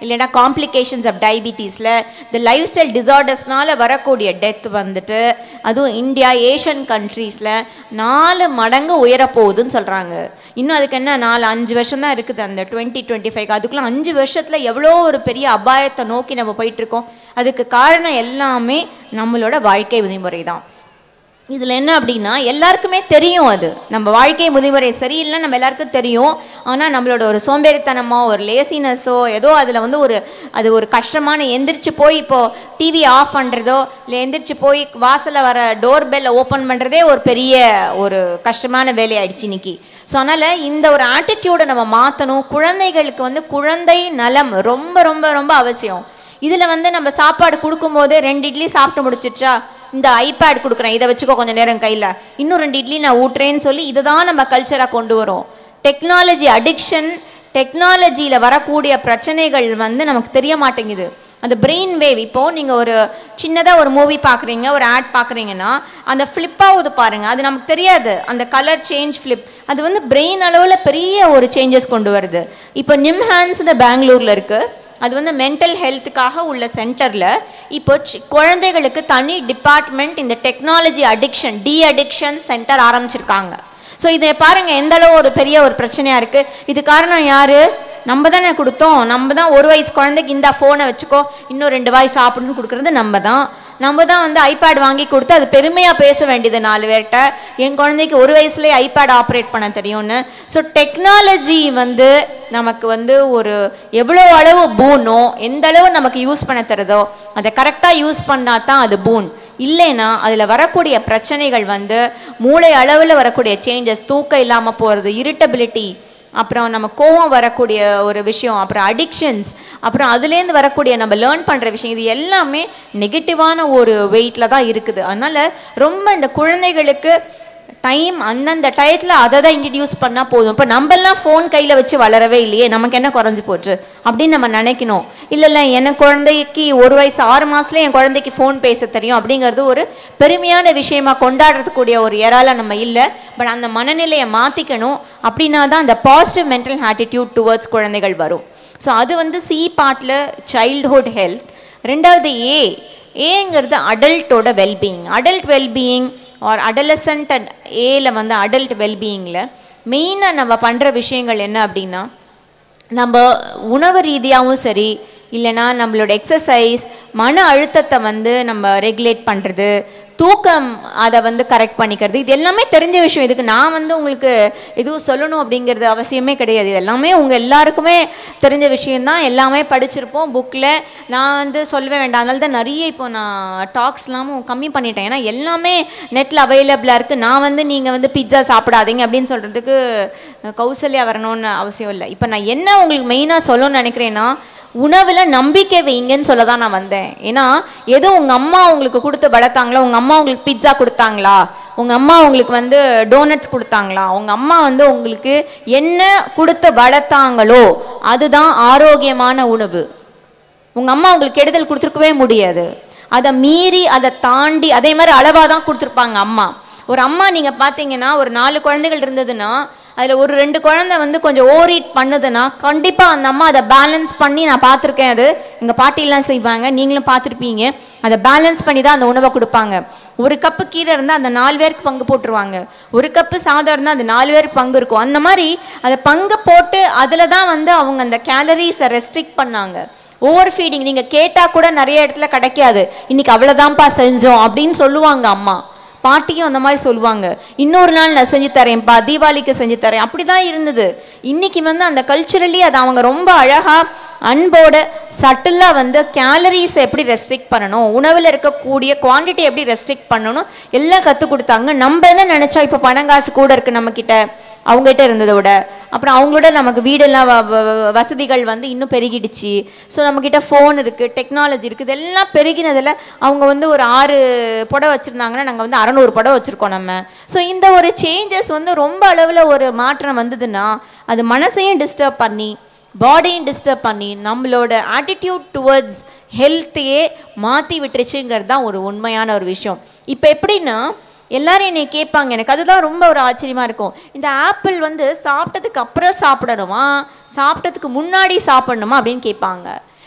இல்லைன்னா காம்ப்ளிகேஷன்ஸ் ஆஃப் டயபிட்டிஸில் இந்த லைஃப் ஸ்டைல் டிசார்டர்ஸ்னால வரக்கூடிய டெத் வந்துட்டு அதுவும் இந்தியா ஏஷியன் கண்ட்ரீஸில் நாலு மடங்கு உயரப்போகுதுன்னு சொல்கிறாங்க இன்னும் அதுக்கு என்ன நாலு அஞ்சு வருஷம் தான் இருக்குது அந்த டுவெண்ட்டி டுவெண்ட்டி ஃபைவ் அதுக்குள்ளே அஞ்சு வருஷத்தில் எவ்வளோ ஒரு பெரிய அபாயத்தை நோக்கி நம்ம போயிட்டுருக்கோம் அதுக்கு காரணம் எல்லாமே நம்மளோட வாழ்க்கை விதிமுறை தான் இதில் என்ன அப்படின்னா எல்லாருக்குமே தெரியும் அது நம்ம வாழ்க்கை முதிமுறை சரியில்லை நம்ம எல்லாருக்கும் தெரியும் ஆனால் நம்மளோட ஒரு சோம்பேறித்தனமோ ஒரு லேசினஸோ ஏதோ அதில் வந்து ஒரு அது ஒரு கஷ்டமான எந்திரிச்சு போய் இப்போது டிவி ஆஃப் பண்ணுறதோ இல்லை எந்திரிச்சு போய் வாசலில் வர டோர் பெல்லை ஓப்பன் பண்ணுறதே ஒரு பெரிய ஒரு கஷ்டமான வேலையாயிடுச்சு இன்னைக்கு ஸோ அதனால் இந்த ஒரு ஆட்டிடியூடை நம்ம மாற்றணும் குழந்தைகளுக்கு வந்து குழந்தை நலம் ரொம்ப ரொம்ப ரொம்ப அவசியம் இதில் வந்து நம்ம சாப்பாடு கொடுக்கும்போது ரெண்டு இட்லி சாப்பிட்டு முடிச்சிடுச்சா இந்த ஐபேட் கொடுக்குறேன் இதை வச்சுக்கோ கொஞ்சம் நேரம் கையில் இன்னும் ரெண்டு இட்லி நான் ஊட்டுறேன்னு சொல்லி இதை தான் நம்ம கல்ச்சராக கொண்டு வரோம் டெக்னாலஜி அடிக்ஷன் டெக்னாலஜியில் வரக்கூடிய பிரச்சனைகள் வந்து நமக்கு தெரிய மாட்டேங்குது அந்த பிரெயின் வேவ் இப்போது நீங்கள் ஒரு சின்னதாக ஒரு மூவி பார்க்குறீங்க ஒரு ஆட் பார்க்குறீங்கன்னா அந்த ஃப்ளிப் ஆகுது பாருங்கள் அது நமக்கு தெரியாது அந்த கலர் சேஞ்ச் ஃப்ளிப் அது வந்து பிரெயின் அளவில் பெரிய ஒரு சேஞ்சஸ் கொண்டு வருது இப்போ நிம்ஹான்ஸ்னு பெங்களூரில் இருக்குது அது வந்து மென்டல் ஹெல்த்துக்காக உள்ள சென்டரில் இப்போ சி- குழந்தைகளுக்கு தனி டிபார்ட்மெண்ட் இந்த technology addiction de addiction centre ஆரம்பிச்சிருக்காங்க ஸோ இதை பாருங்க எந்த அளவு ஒரு பெரிய ஒரு பிரச்சனையா இருக்கு இது காரணம் யாரு நம்ம தானே கொடுத்தோம் நம்ம தான் ஒரு வயசு குழந்தைக்கு இந்த ஃபோனை வச்சுக்கோ இன்னும் ரெண்டு வாய் சாப்பிடுன்னு கொடுக்குறது நம்ம தான் நம்ம தான் வந்து ஐபேட் வாங்கி கொடுத்து அது பெருமையாக பேச வேண்டியது நாலு பேர்கிட்ட என் குழந்தைக்கு ஒரு வயசுலேயே ஐபேட் ஆப்ரேட் பண்ண தெரியும்னு ஸோ டெக்னாலஜி வந்து நமக்கு வந்து ஒரு எவ்வளோ அளவு பூனோ எந்த அளவு நமக்கு யூஸ் பண்ண தருதோ அதை கரெக்டாக யூஸ் பண்ணால் தான் அது பூன் இல்லைன்னா அதில் வரக்கூடிய பிரச்சனைகள் வந்து மூளை அளவில் வரக்கூடிய சேஞ்சஸ் தூக்கம் இல்லாமல் போகிறது இரிட்டபிலிட்டி அப்புறம் நம்ம கோவம் வரக்கூடிய ஒரு விஷயம் அப்புறம் அடிக்ஷன்ஸ் அப்புறம் அதுலேருந்து வரக்கூடிய நம்ம லேர்ன் பண்ணுற விஷயம் இது எல்லாமே நெகட்டிவான ஒரு வெயிட்டில் தான் இருக்குது அதனால் ரொம்ப இந்த குழந்தைகளுக்கு டைம் அந்தந்த டயத்தில் அதை தான் இன்ட்ரடியூஸ் பண்ணால் போதும் இப்போ நம்மெல்லாம் ஃபோன் கையில் வச்சு வளரவே இல்லையே நமக்கு என்ன குறைஞ்சு போச்சு அப்படின்னு நம்ம நினைக்கணும் இல்லை இல்லை என் குழந்தைக்கு ஒரு வயசு ஆறு மாதத்துல என் குழந்தைக்கு ஃபோன் பேச தெரியும் அப்படிங்கிறது ஒரு பெருமையான விஷயமா கொண்டாடுறதுக்கூடிய ஒரு இறால நம்ம இல்லை பட் அந்த மனநிலையை மாற்றிக்கணும் அப்படின்னா தான் அந்த பாசிட்டிவ் மென்டல் ஆட்டிடியூட் டுவர்ட்ஸ் குழந்தைகள் வரும் ஸோ அது வந்து சி பார்ட்டில் சைல்ட்ஹுட் ஹெல்த் ரெண்டாவது ஏ ஏங்கிறது அடல்ட்டோட wellbeing adult wellbeing or adolescent and ஏல வந்து அடல்ட் வெல்பீயிங்கில் மெயினாக நம்ம பண்ணுற விஷயங்கள் என்ன அப்படின்னா நம்ம உணவு ரீதியாகவும் சரி இல்லைன்னா நம்மளோட எக்ஸசைஸ் மன அழுத்தத்தை வந்து நம்ம ரெகுலேட் பண்ணுறது தூக்கம் அதை வந்து கரெக்ட் பண்ணிக்கிறது இது எல்லாமே தெரிஞ்ச விஷயம் இதுக்கு நான் வந்து உங்களுக்கு எதுவும் சொல்லணும் அப்படிங்கிறது அவசியமே கிடையாது இது எல்லாமே உங்கள் எல்லாருக்குமே தெரிஞ்ச விஷயம்தான் எல்லாமே படிச்சிருப்போம் புக்கில் நான் வந்து சொல்லவே வேண்டாம் அதனால தான் நிறைய இப்போ நான் டாக்ஸ்லாமும் கம்மி பண்ணிட்டேன் ஏன்னா எல்லாமே நெட்டில் அவைலபிளாக இருக்குது நான் வந்து நீங்கள் வந்து பிட்சா சாப்பிடாதீங்க அப்படின்னு சொல்கிறதுக்கு கௌசல்யா வரணும்னு அவசியம் இல்லை இப்போ நான் என்ன உங்களுக்கு மெயினாக சொல்லணும்னு நினைக்கிறேன்னா உணவில் நம்பிக்கை வைங்கன்னு சொல்ல தான் நான் வந்தேன் ஏன்னா எது உங்கள் அம்மா உங்களுக்கு கொடுத்து வளர்த்தாங்களோ உங்கள் அம்மா உங்களுக்கு பிட்சா கொடுத்தாங்களா உங்கள் அம்மா உங்களுக்கு வந்து டோனட்ஸ் கொடுத்தாங்களா உங்கள் அம்மா வந்து உங்களுக்கு என்ன கொடுத்து வளர்த்தாங்களோ அதுதான் ஆரோக்கியமான உணவு உங்கள் அம்மா உங்களுக்கு கெடுதல் கொடுத்துருக்கவே முடியாது அதை மீறி அதை தாண்டி அதே மாதிரி அளவாக தான் கொடுத்துருப்பாங்க அம்மா ஒரு அம்மா நீங்கள் பார்த்தீங்கன்னா ஒரு நாலு குழந்தைகள் இருந்ததுன்னா அதில் ஒரு ரெண்டு குழந்தை வந்து கொஞ்சம் ஓவரீட் பண்ணுதுன்னா கண்டிப்பாக அந்த அம்மா அதை பேலன்ஸ் பண்ணி நான் பார்த்துருக்கேன் அது எங்கள் பாட்டிலாம் செய்வாங்க நீங்களும் பார்த்துருப்பீங்க அதை பேலன்ஸ் பண்ணி தான் அந்த உணவை கொடுப்பாங்க ஒரு கப்பு கீரை இருந்தால் அந்த நாலு பேருக்கு பங்கு போட்டுருவாங்க ஒரு கப்பு சாதம் இருந்தால் அந்த நாலு பேருக்கு பங்கு இருக்கும் அந்த மாதிரி அதை பங்கு போட்டு அதில் தான் வந்து அவங்க அந்த கேலரிஸை ரெஸ்ட்ரிக்ட் பண்ணாங்க ஓவர் ஃபீடிங் நீங்கள் கேட்டால் கூட நிறைய இடத்துல கிடைக்காது இன்னைக்கு அவ்வளோதான்ப்பா செஞ்சோம் அப்படின்னு சொல்லுவாங்க அம்மா பாட்டியும் அந்த மாதிரி சொல்லுவாங்க இன்னொரு நாள் நான் செஞ்சு தரேன்ப்பா தீபாவளிக்கு செஞ்சு தரேன் அப்படி தான் இருந்தது இன்னைக்கு வந்து அந்த கல்ச்சுரலி அதை அவங்க ரொம்ப அழகா அன்போட சட்டிலாக வந்து கேலரிஸ் எப்படி ரெஸ்ட்ரிக்ட் பண்ணணும் உணவில் இருக்கக்கூடிய குவாண்டிட்டி எப்படி ரெஸ்ட்ரிக்ட் பண்ணணும் எல்லாம் கற்றுக் கொடுத்தாங்க நம்ம என்ன நினச்சா இப்போ பணங்காசு கூட இருக்குது நம்மக்கிட்ட அவங்ககிட்ட இருந்ததை விட அப்புறம் அவங்களோட நமக்கு வீடெல்லாம் வ- வ- வ- வசதிகள் வந்து இன்னும் பெருகிடுச்சு ஸோ நம்மக்கிட்ட ஃபோன் இருக்குது டெக்னாலஜி இருக்குது இதெல்லாம் பெருகினதில் அவங்க வந்து ஒரு ஆறு புடவை வச்சுருந்தாங்கன்னா நாங்கள் வந்து அறநூறு புடவை வச்சுருக்கோம் நம்ம ஸோ இந்த ஒரு சேஞ்சஸ் வந்து ரொம்ப அளவில் ஒரு மாற்றம் வந்ததுன்னா அது மனசையும் டிஸ்டர்ப் பண்ணி பாடியும் டிஸ்டர்ப் பண்ணி நம்மளோட ஆட்டிடியூட் டுவர்ட்ஸ் ஹெல்த்தையே மாற்றி விட்டுருச்சுங்கிறது தான் ஒரு உண்மையான ஒரு விஷயம் இப்போ எப்படின்னா எல்லாரும் என்னை கேட்பாங்க எனக்கு அதுதான் ரொம்ப ஒரு ஆச்சரியமா இருக்கும் இந்த ஆப்பிள் வந்து சாப்பிட்டதுக்கு அப்புறம் சாப்பிடணுமா சாப்பிட்டதுக்கு முன்னாடி சாப்பிடணுமா அப்படின்னு கேட்பாங்க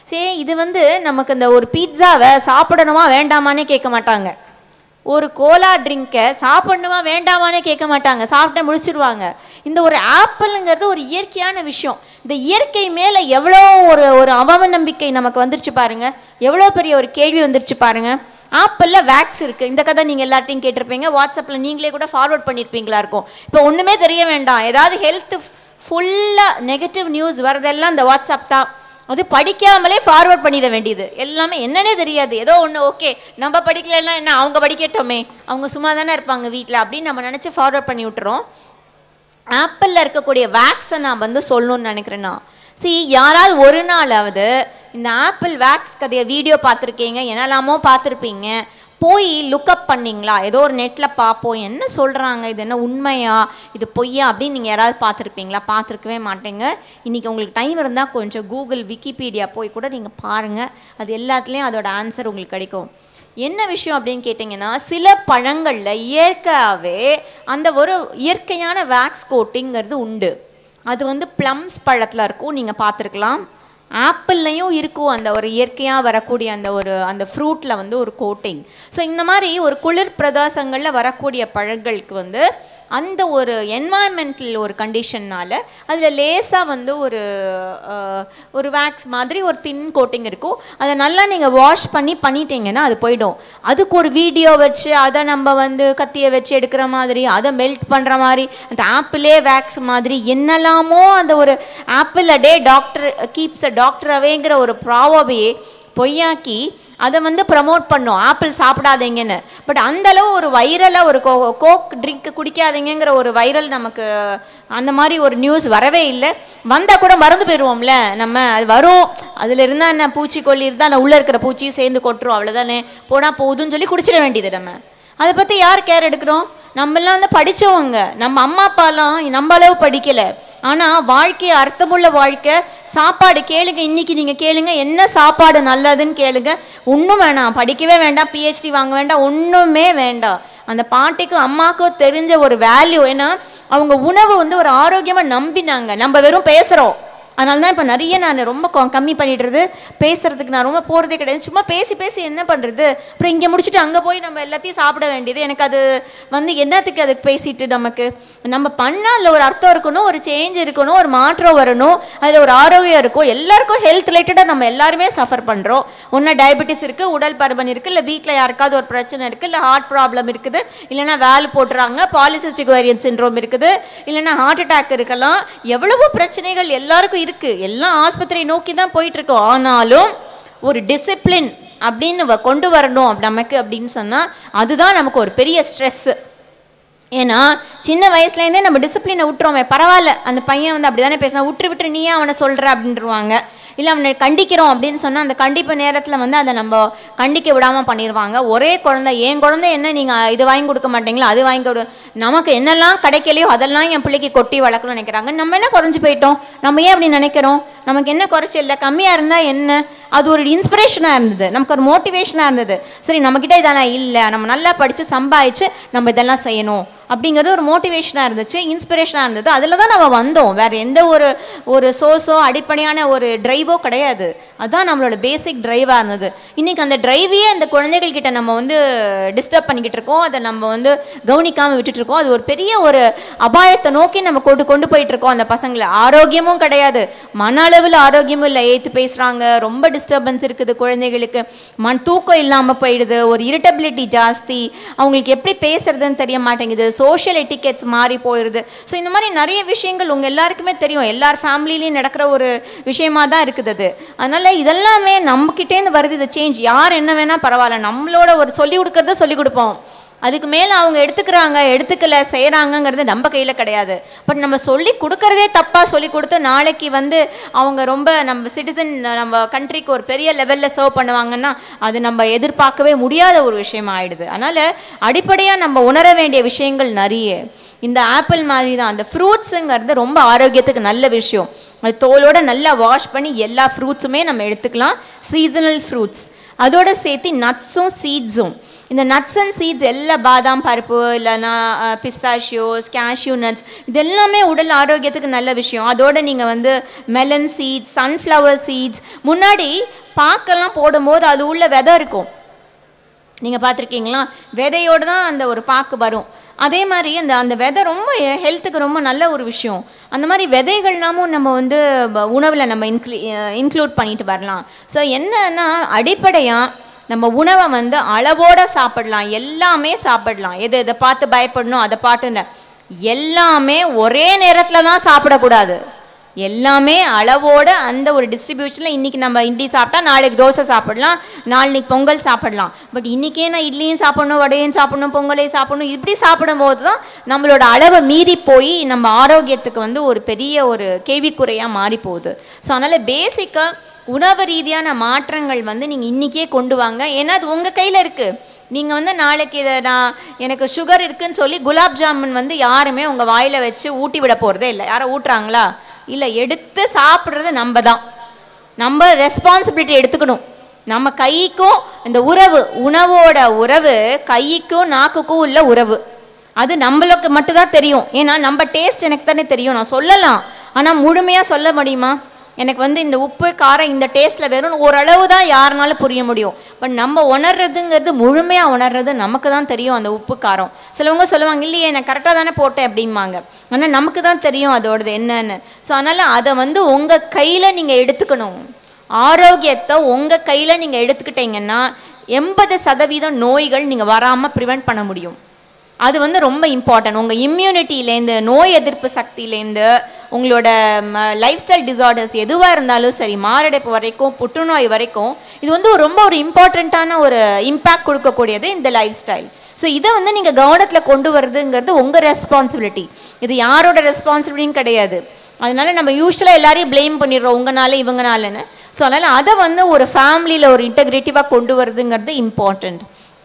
சரி இது வந்து நமக்கு இந்த ஒரு பீட்சாவை சாப்பிடணுமா வேண்டாமான்னே கேட்க மாட்டாங்க ஒரு கோலா ட்ரிங்கை சாப்பிடணுமா வேண்டாமானே கேட்க மாட்டாங்க சாப்பிட்டா முடிச்சிருவாங்க இந்த ஒரு ஆப்பிளுங்கிறது ஒரு இயற்கையான விஷயம் இந்த இயற்கை மேலே எவ்வளோ ஒரு ஒரு அவநம்பிக்கை நமக்கு வந்துருச்சு பாருங்க எவ்வளோ பெரிய ஒரு கேள்வி வந்துருச்சு பாருங்க ஆப்பிளில் வேக்ஸ் இருக்குது இந்த கதை நீங்கள் எல்லாத்தையும் கேட்டிருப்பீங்க வாட்ஸ்அப்பில் நீங்களே கூட ஃபார்வர்ட் பண்ணியிருப்பீங்களா இருக்கும் இப்போ ஒன்றுமே தெரிய வேண்டாம் ஏதாவது ஹெல்த் ஃபுல்லாக நெகட்டிவ் நியூஸ் வரதெல்லாம் இந்த வாட்ஸ்அப் தான் அது படிக்காமலே ஃபார்வர்ட் பண்ணிட வேண்டியது எல்லாமே என்னன்னே தெரியாது ஏதோ ஒன்று ஓகே நம்ம படிக்கலைன்னா என்ன அவங்க படிக்கட்டோமே அவங்க சும்மா தானே இருப்பாங்க வீட்டில் அப்படின்னு நம்ம நினச்சி ஃபார்வர்ட் பண்ணி விட்டுறோம் ஆப்பிளில் இருக்கக்கூடிய வேக்ஸை நான் வந்து சொல்லணும்னு நினைக்கிறேன் நான் சி யாராவது ஒரு நாளாவது இந்த ஆப்பிள் வேக்ஸ் கதையை வீடியோ பார்த்துருக்கீங்க என்னெல்லாமோ பார்த்துருப்பீங்க போய் லுக்கப் பண்ணீங்களா ஏதோ ஒரு நெட்டில் பார்ப்போம் என்ன சொல்கிறாங்க இது என்ன உண்மையா இது பொய்யா அப்படின்னு நீங்கள் யாராவது பார்த்துருப்பீங்களா பார்த்துருக்கவே மாட்டேங்க இன்றைக்கி உங்களுக்கு டைம் இருந்தால் கொஞ்சம் கூகுள் விக்கிபீடியா போய் கூட நீங்கள் பாருங்கள் அது எல்லாத்துலேயும் அதோட ஆன்சர் உங்களுக்கு கிடைக்கும் என்ன விஷயம் அப்படின்னு கேட்டிங்கன்னா சில பழங்களில் இயற்கையாகவே அந்த ஒரு இயற்கையான வேக்ஸ் கோட்டிங்கிறது உண்டு அது வந்து ப்ளம்ஸ் பழத்தில் இருக்கும் நீங்கள் பார்த்துருக்கலாம் ஆப்பிள்லையும் இருக்கும் அந்த ஒரு இயற்கையாக வரக்கூடிய அந்த ஒரு அந்த ஃப்ரூட்டில் வந்து ஒரு கோட்டிங் ஸோ இந்த மாதிரி ஒரு குளிர் பிரதேசங்களில் வரக்கூடிய பழங்களுக்கு வந்து அந்த ஒரு என்வாயன்மெண்டல் ஒரு கண்டிஷன்னால் அதில் லேசாக வந்து ஒரு அஹ், ஒரு வேக்ஸ் மாதிரி ஒரு தின் கோட்டிங் இருக்கும் அதை நல்லா நீங்கள் வாஷ் பண்ணி பண்ணிட்டீங்கன்னா அது போயிடும் அதுக்கு ஒரு வீடியோ வச்சு அதை நம்ம வந்து கத்தியை வச்சு எடுக்கிற மாதிரி அதை மெல்ட் பண்ணுற மாதிரி அந்த ஆப்பிளே வேக்ஸ் மாதிரி என்னெல்லாமோ அந்த ஒரு apple a day doctor keeps a doctor அவேங்கிற ஒரு ப்ராவபையே பொய்யாக்கி அதை வந்து ப்ரமோட் பண்ணோம் ஆப்பிள் சாப்பிடாதீங்கன்னு பட் அந்த அளவு ஒரு வைரலாக ஒரு கோ கோக் ட்ரிங்க் குடிக்காதீங்கங்கிற ஒரு வைரல் நமக்கு அந்த மாதிரி ஒரு நியூஸ் வரவே இல்லை வந்தால் கூட மறந்து போயிடுவோம்ல நம்ம அது வரும் அதில் இருந்தால் என்ன பூச்சிக்கொல்லி இருந்தால் நான் உள்ளே இருக்கிற பூச்சியும் சேர்ந்து கொட்டுரும் அவ்வளோதானே போனால் போதுன்னு சொல்லி குடிச்சிட வேண்டியது நம்ம அதை பற்றி யார் கேர் எடுக்கிறோம் நம்மெல்லாம் வந்து படித்தவங்க நம்ம அம்மா அப்பாலாம் நம்ம அளவு படிக்கலை ஆனால் வாழ்க்கை அர்த்தமுள்ள வாழ்க்கை சாப்பாடு கேளுங்க இன்னைக்கு நீங்கள் கேளுங்க என்ன சாப்பாடு நல்லதுன்னு கேளுங்க ஒன்றும் வேணாம் படிக்கவே வேண்டாம் பிஹெச்டி வாங்க வேண்டாம் ஒன்றுமே வேண்டாம் அந்த பாட்டிக்கும் அம்மாக்கும் தெரிஞ்ச ஒரு வேல்யூ ஏன்னா அவங்க உணவு வந்து ஒரு ஆரோக்கியமாக நம்பினாங்க நம்ம வெறும் பேசுகிறோம் அதனால தான் இப்போ நிறைய நான் ரொம்ப கொ- கம்மி பண்ணிடுறது பேசுறதுக்கு நான் ரொம்ப போகிறதே கிடையாது சும்மா பேசி பேசி என்ன பண்ணுறது அப்புறம் இங்கே முடிச்சுட்டு அங்கே போய் நம்ம எல்லாத்தையும் சாப்பிட வேண்டியது எனக்கு அது வந்து என்னத்துக்கு அதுக்கு பேசிட்டு நமக்கு நம்ம பண்ணால் அதில் ஒரு அர்த்தம் இருக்கணும் ஒரு சேஞ்ச் இருக்கணும் ஒரு மாற்றம் வரணும் அதில் ஒரு ஆரோக்கியம் இருக்கும் எல்லாருக்கும் ஹெல்த் ரிலேட்டடாக நம்ம எல்லாருமே சஃபர் பண்ணுறோம் ஒன்று டயபெட்டிஸ் இருக்குது உடல் பருமன் இருக்குது இல்லை வீட்டில் யாருக்காவது ஒரு பிரச்சனை இருக்குது இல்லை ஹார்ட் ப்ராப்ளம் இருக்குது இல்லைன்னா வேல் போட்டுறாங்க பாலிசிஸ்டிக் வேரியன் சின்ரோம் இருக்குது இல்லைன்னா ஹார்ட் அட்டாக் இருக்கலாம் எவ்வளவோ பிரச்சனைகள் எல்லாருக்கும் இருக்கு எல்லாம் ஆஸ்பத்திரி நோக்கி தான் போயிட்டு இருக்கோம் ஆனாலும் ஒரு டிசிப்ளின் அப்படின்னு வ- கொண்டு வரணும் அப்ப நமக்கு அப்படின்னு சொன்னா அதுதான் நமக்கு ஒரு பெரிய ஸ்ட்ரெஸ் ஏன்னா சின்ன வயசுலேருந்தே நம்ம டிசிப்ளினை விட்டுறோமே பரவாயில்ல அந்த பையன் வந்து அப்படி தானே பேசுனா விட்டு விட்டு நீ ஏன் அவனை சொல்கிற அப்படின்றவாங்க இல்லை அவனை கண்டிக்கிறோம் அப்படின்னு சொன்னால் அந்த கண்டிப்பு நேரத்தில் வந்து அதை நம்ம கண்டிக்க விடாமல் பண்ணிடுவாங்க ஒரே குழந்தை என் குழந்தை என்ன நீங்கள் இது வாங்கி கொடுக்க மாட்டீங்களா அது வாங்கி கொடு நமக்கு என்னெல்லாம் கிடைக்கலையோ அதெல்லாம் என் பிள்ளைக்கு கொட்டி வளர்க்கணும்னு நினைக்கிறாங்க நம்ம என்ன குறைஞ்சு போயிட்டோம் நம்ம ஏன் அப்படி நினைக்கிறோம் நமக்கு என்ன குறைச்சி இல்லை கம்மியாக இருந்தால் என்ன அது ஒரு இன்ஸ்பிரேஷனாக இருந்தது நமக்கு ஒரு மோட்டிவேஷனாக இருந்தது சரி நம்மக்கிட்ட இதெல்லாம் இல்லை நம்ம நல்லா படித்து சம்பாதிச்சு நம்ம இதெல்லாம் செய்யணும் அப்படிங்கிறது ஒரு மோட்டிவேஷனாக இருந்துச்சு இன்ஸ்பிரேஷனாக இருந்தது அதில் தான் நம்ம வந்தோம் வேறு எந்த ஒரு ஒரு சோர்ஸோ அடிப்படையான ஒரு டிரைவோ கிடையாது அதுதான் நம்மளோட பேசிக் டிரைவாக இருந்தது இன்றைக்கி அந்த டிரைவையே அந்த குழந்தைகள் கிட்ட நம்ம வந்து டிஸ்டர்ப் பண்ணிக்கிட்டு இருக்கோம் அதை நம்ம வந்து கவனிக்காமல் விட்டுட்டு இருக்கோம் அது ஒரு பெரிய ஒரு அபாயத்தை நோக்கி நம்ம கொண்டு கொண்டு போயிட்டு இருக்கோம் அந்த பசங்களை ஆரோக்கியமும் கிடையாது மன அளவில் ஆரோக்கியமும் இல்லை ஏற்று பேசுகிறாங்க ரொம்ப டிஸ்டர்பன்ஸ் இருக்குது குழந்தைகளுக்கு மண் தூக்கம் இல்லாமல் போயிடுது ஒரு இரிட்டபிலிட்டி ஜாஸ்தி அவங்களுக்கு எப்படி பேசுறதுன்னு தெரிய மாட்டேங்குது சோஷியல் எட்டிகெட்ஸ் மாறி போயிடுது ஸோ இந்த மாதிரி நிறைய விஷயங்கள் உங்கள் எல்லாருக்குமே தெரியும் எல்லார் ஃபேமிலிலையும் நடக்கிற ஒரு விஷயமா தான் இருக்குது அது அதனால இதெல்லாமே நம்மக்கிட்டேருந்து வருது இது சேஞ்ச் யார் என்ன வேணால் பரவாயில்ல நம்மளோட ஒரு சொல்லி கொடுக்கறத சொல்லி கொடுப்போம் அதுக்கு மேலே அவங்க எடுத்துக்கிறாங்க எடுத்துக்கல செய்கிறாங்கங்கிறது நம்ம கையில் கிடையாது பட் நம்ம சொல்லி கொடுக்கறதே தப்பாக சொல்லி கொடுத்து நாளைக்கு வந்து அவங்க ரொம்ப நம்ம சிட்டிசன் நம்ம கண்ட்ரிக்கு ஒரு பெரிய லெவலில் சர்வ் பண்ணுவாங்கன்னா அது நம்ம எதிர்பார்க்கவே முடியாத ஒரு விஷயம் ஆயிடுது அதனால் அடிப்படையாக நம்ம உணர வேண்டிய விஷயங்கள் நிறைய இந்த ஆப்பிள் மாதிரி தான் அந்த ஃப்ரூட்ஸுங்கிறது ரொம்ப ஆரோக்கியத்துக்கு நல்ல விஷயம் அது தோலோட நல்லா வாஷ் பண்ணி எல்லா ஃப்ரூட்ஸுமே நம்ம எடுத்துக்கலாம் சீசனல் ஃப்ரூட்ஸ் அதோட சேர்த்து நட்ஸும் சீட்ஸும் இந்த நட்ஸ் அண்ட் சீட்ஸ் எல்லா பாதாம் பருப்பு இல்லைன்னா பிஸ்தாஷியோஸ் கேஷ்யூ நட்ஸ் இது எல்லாமே உடல் ஆரோக்கியத்துக்கு நல்ல விஷயம் அதோட நீங்கள் வந்து மெலன் சீட்ஸ் சன்ஃப்ளவர் சீட்ஸ் முன்னாடி பாக்கெல்லாம் போடும்போது அது உள்ள விதை இருக்கும் நீங்கள் பார்த்துருக்கீங்களா விதையோடு தான் அந்த ஒரு பாக்கு வரும் அதே மாதிரி அந்த அந்த விதை ரொம்ப ஹெல்த்துக்கு ரொம்ப நல்ல ஒரு விஷயம் அந்த மாதிரி விதைகள்லாமும் நம்ம வந்து உணவில் நம்ம இன்க்ளூ இன்க்ளூட் பண்ணிட்டு வரலாம் ஸோ என்னன்னா அடிப்படையாக நம்ம உணவை வந்து அளவோட சாப்பிடலாம் எல்லாமே சாப்பிடலாம் எது எதை பார்த்து பயப்படணும் அதை பாட்டுன்னு எல்லாமே ஒரே நேரத்தில் தான் சாப்பிடக்கூடாது எல்லாமே அளவோட அந்த ஒரு டிஸ்ட்ரிபியூஷனில் இன்றைக்கி நம்ம இட்லி சாப்பிட்டா நாளைக்கு தோசை சாப்பிடலாம் நாளைக்கு பொங்கல் சாப்பிடலாம் பட் இன்றைக்கே நான் இட்லியும் சாப்பிடணும் வடையும் சாப்பிடணும் பொங்கலையும் சாப்பிடணும் இப்படி சாப்பிடும்போது தான் நம்மளோட அளவை மீறி போய் நம்ம ஆரோக்கியத்துக்கு வந்து ஒரு பெரிய ஒரு கேள்விக்குறையாக மாறி போகுது ஸோ அதனால் பேசிக்காக உணவு ரீதியான மாற்றங்கள் வந்து நீங்கள் இன்றைக்கே கொண்டு வாங்க ஏன்னா அது உங்கள் கையில் இருக்குது நீங்கள் வந்து நாளைக்கு இதை நான் எனக்கு சுகர் இருக்குன்னு சொல்லி குலாப் ஜாமுன் வந்து யாருமே உங்கள் வாயில் வச்சு ஊட்டி விட போகிறதே இல்லை யாரை ஊட்டுறாங்களா இல்லை எடுத்து சாப்பிட்றது நம்ம தான் நம்ம ரெஸ்பான்சிபிலிட்டி எடுத்துக்கணும் நம்ம கைக்கும் இந்த உறவு உணவோட உறவு கைக்கும் நாக்குக்கும் உள்ள உறவு அது நம்மளுக்கு மட்டும்தான் தெரியும் ஏன்னா நம்ம டேஸ்ட் எனக்கு தானே தெரியும் நான் சொல்லலாம் ஆனால் முழுமையாக சொல்ல முடியுமா எனக்கு வந்து இந்த உப்பு காரம் இந்த டேஸ்ட்டில் வெறும் ஓரளவு தான் யாருனாலும் புரிய முடியும் பட் நம்ம உணர்றதுங்கிறது முழுமையாக உணர்றது நமக்கு தான் தெரியும் அந்த உப்பு காரம் சிலவங்க சொல்லுவாங்க இல்லையே நான் கரெக்டாக தானே போட்டேன் அப்படிம்பாங்க ஆனால் நமக்கு தான் தெரியும் அதோடது என்னன்னு ஸோ அதனால் அதை வந்து உங்கள் கையில் நீங்கள் எடுத்துக்கணும் ஆரோக்கியத்தை உங்கள் கையில் நீங்கள் எடுத்துக்கிட்டீங்கன்னா எண்பது சதவீதம் நோய்கள் நீங்கள் வராமல் ப்ரிவெண்ட் பண்ண முடியும் அது வந்து ரொம்ப இம்பார்ட்டன்ட் உங்கள் இம்யூனிட்டிலேருந்து நோய் எதிர்ப்பு சக்தியிலேருந்து உங்களோட லைஃப் ஸ்டைல் டிசார்டர்ஸ் எதுவாக இருந்தாலும் சரி மாரடைப்பு வரைக்கும் புற்றுநோய் வரைக்கும் இது வந்து ஒரு ரொம்ப ஒரு இம்பார்ட்டண்ட்டான ஒரு இம்பேக்ட் கொடுக்கக்கூடியது இந்த லைஃப் ஸ்டைல் ஸோ இதை வந்து நீங்கள் கவனத்தில் கொண்டு வரதுங்கிறது உங்கள் ரெஸ்பான்சிபிலிட்டி இது யாரோட ரெஸ்பான்சிபிலிட்டின்னு கிடையாது அதனால நம்ம யூஸ்வலாக எல்லாரையும் ப்ளேம் பண்ணிடுறோம் உங்களால இவங்கனாலன்னு ஸோ அதனால் அதை வந்து ஒரு ஃபேமிலியில் ஒரு இன்டகிரேட்டிவாக கொண்டு வரதுங்கிறது இம்பார்ட்டண்ட்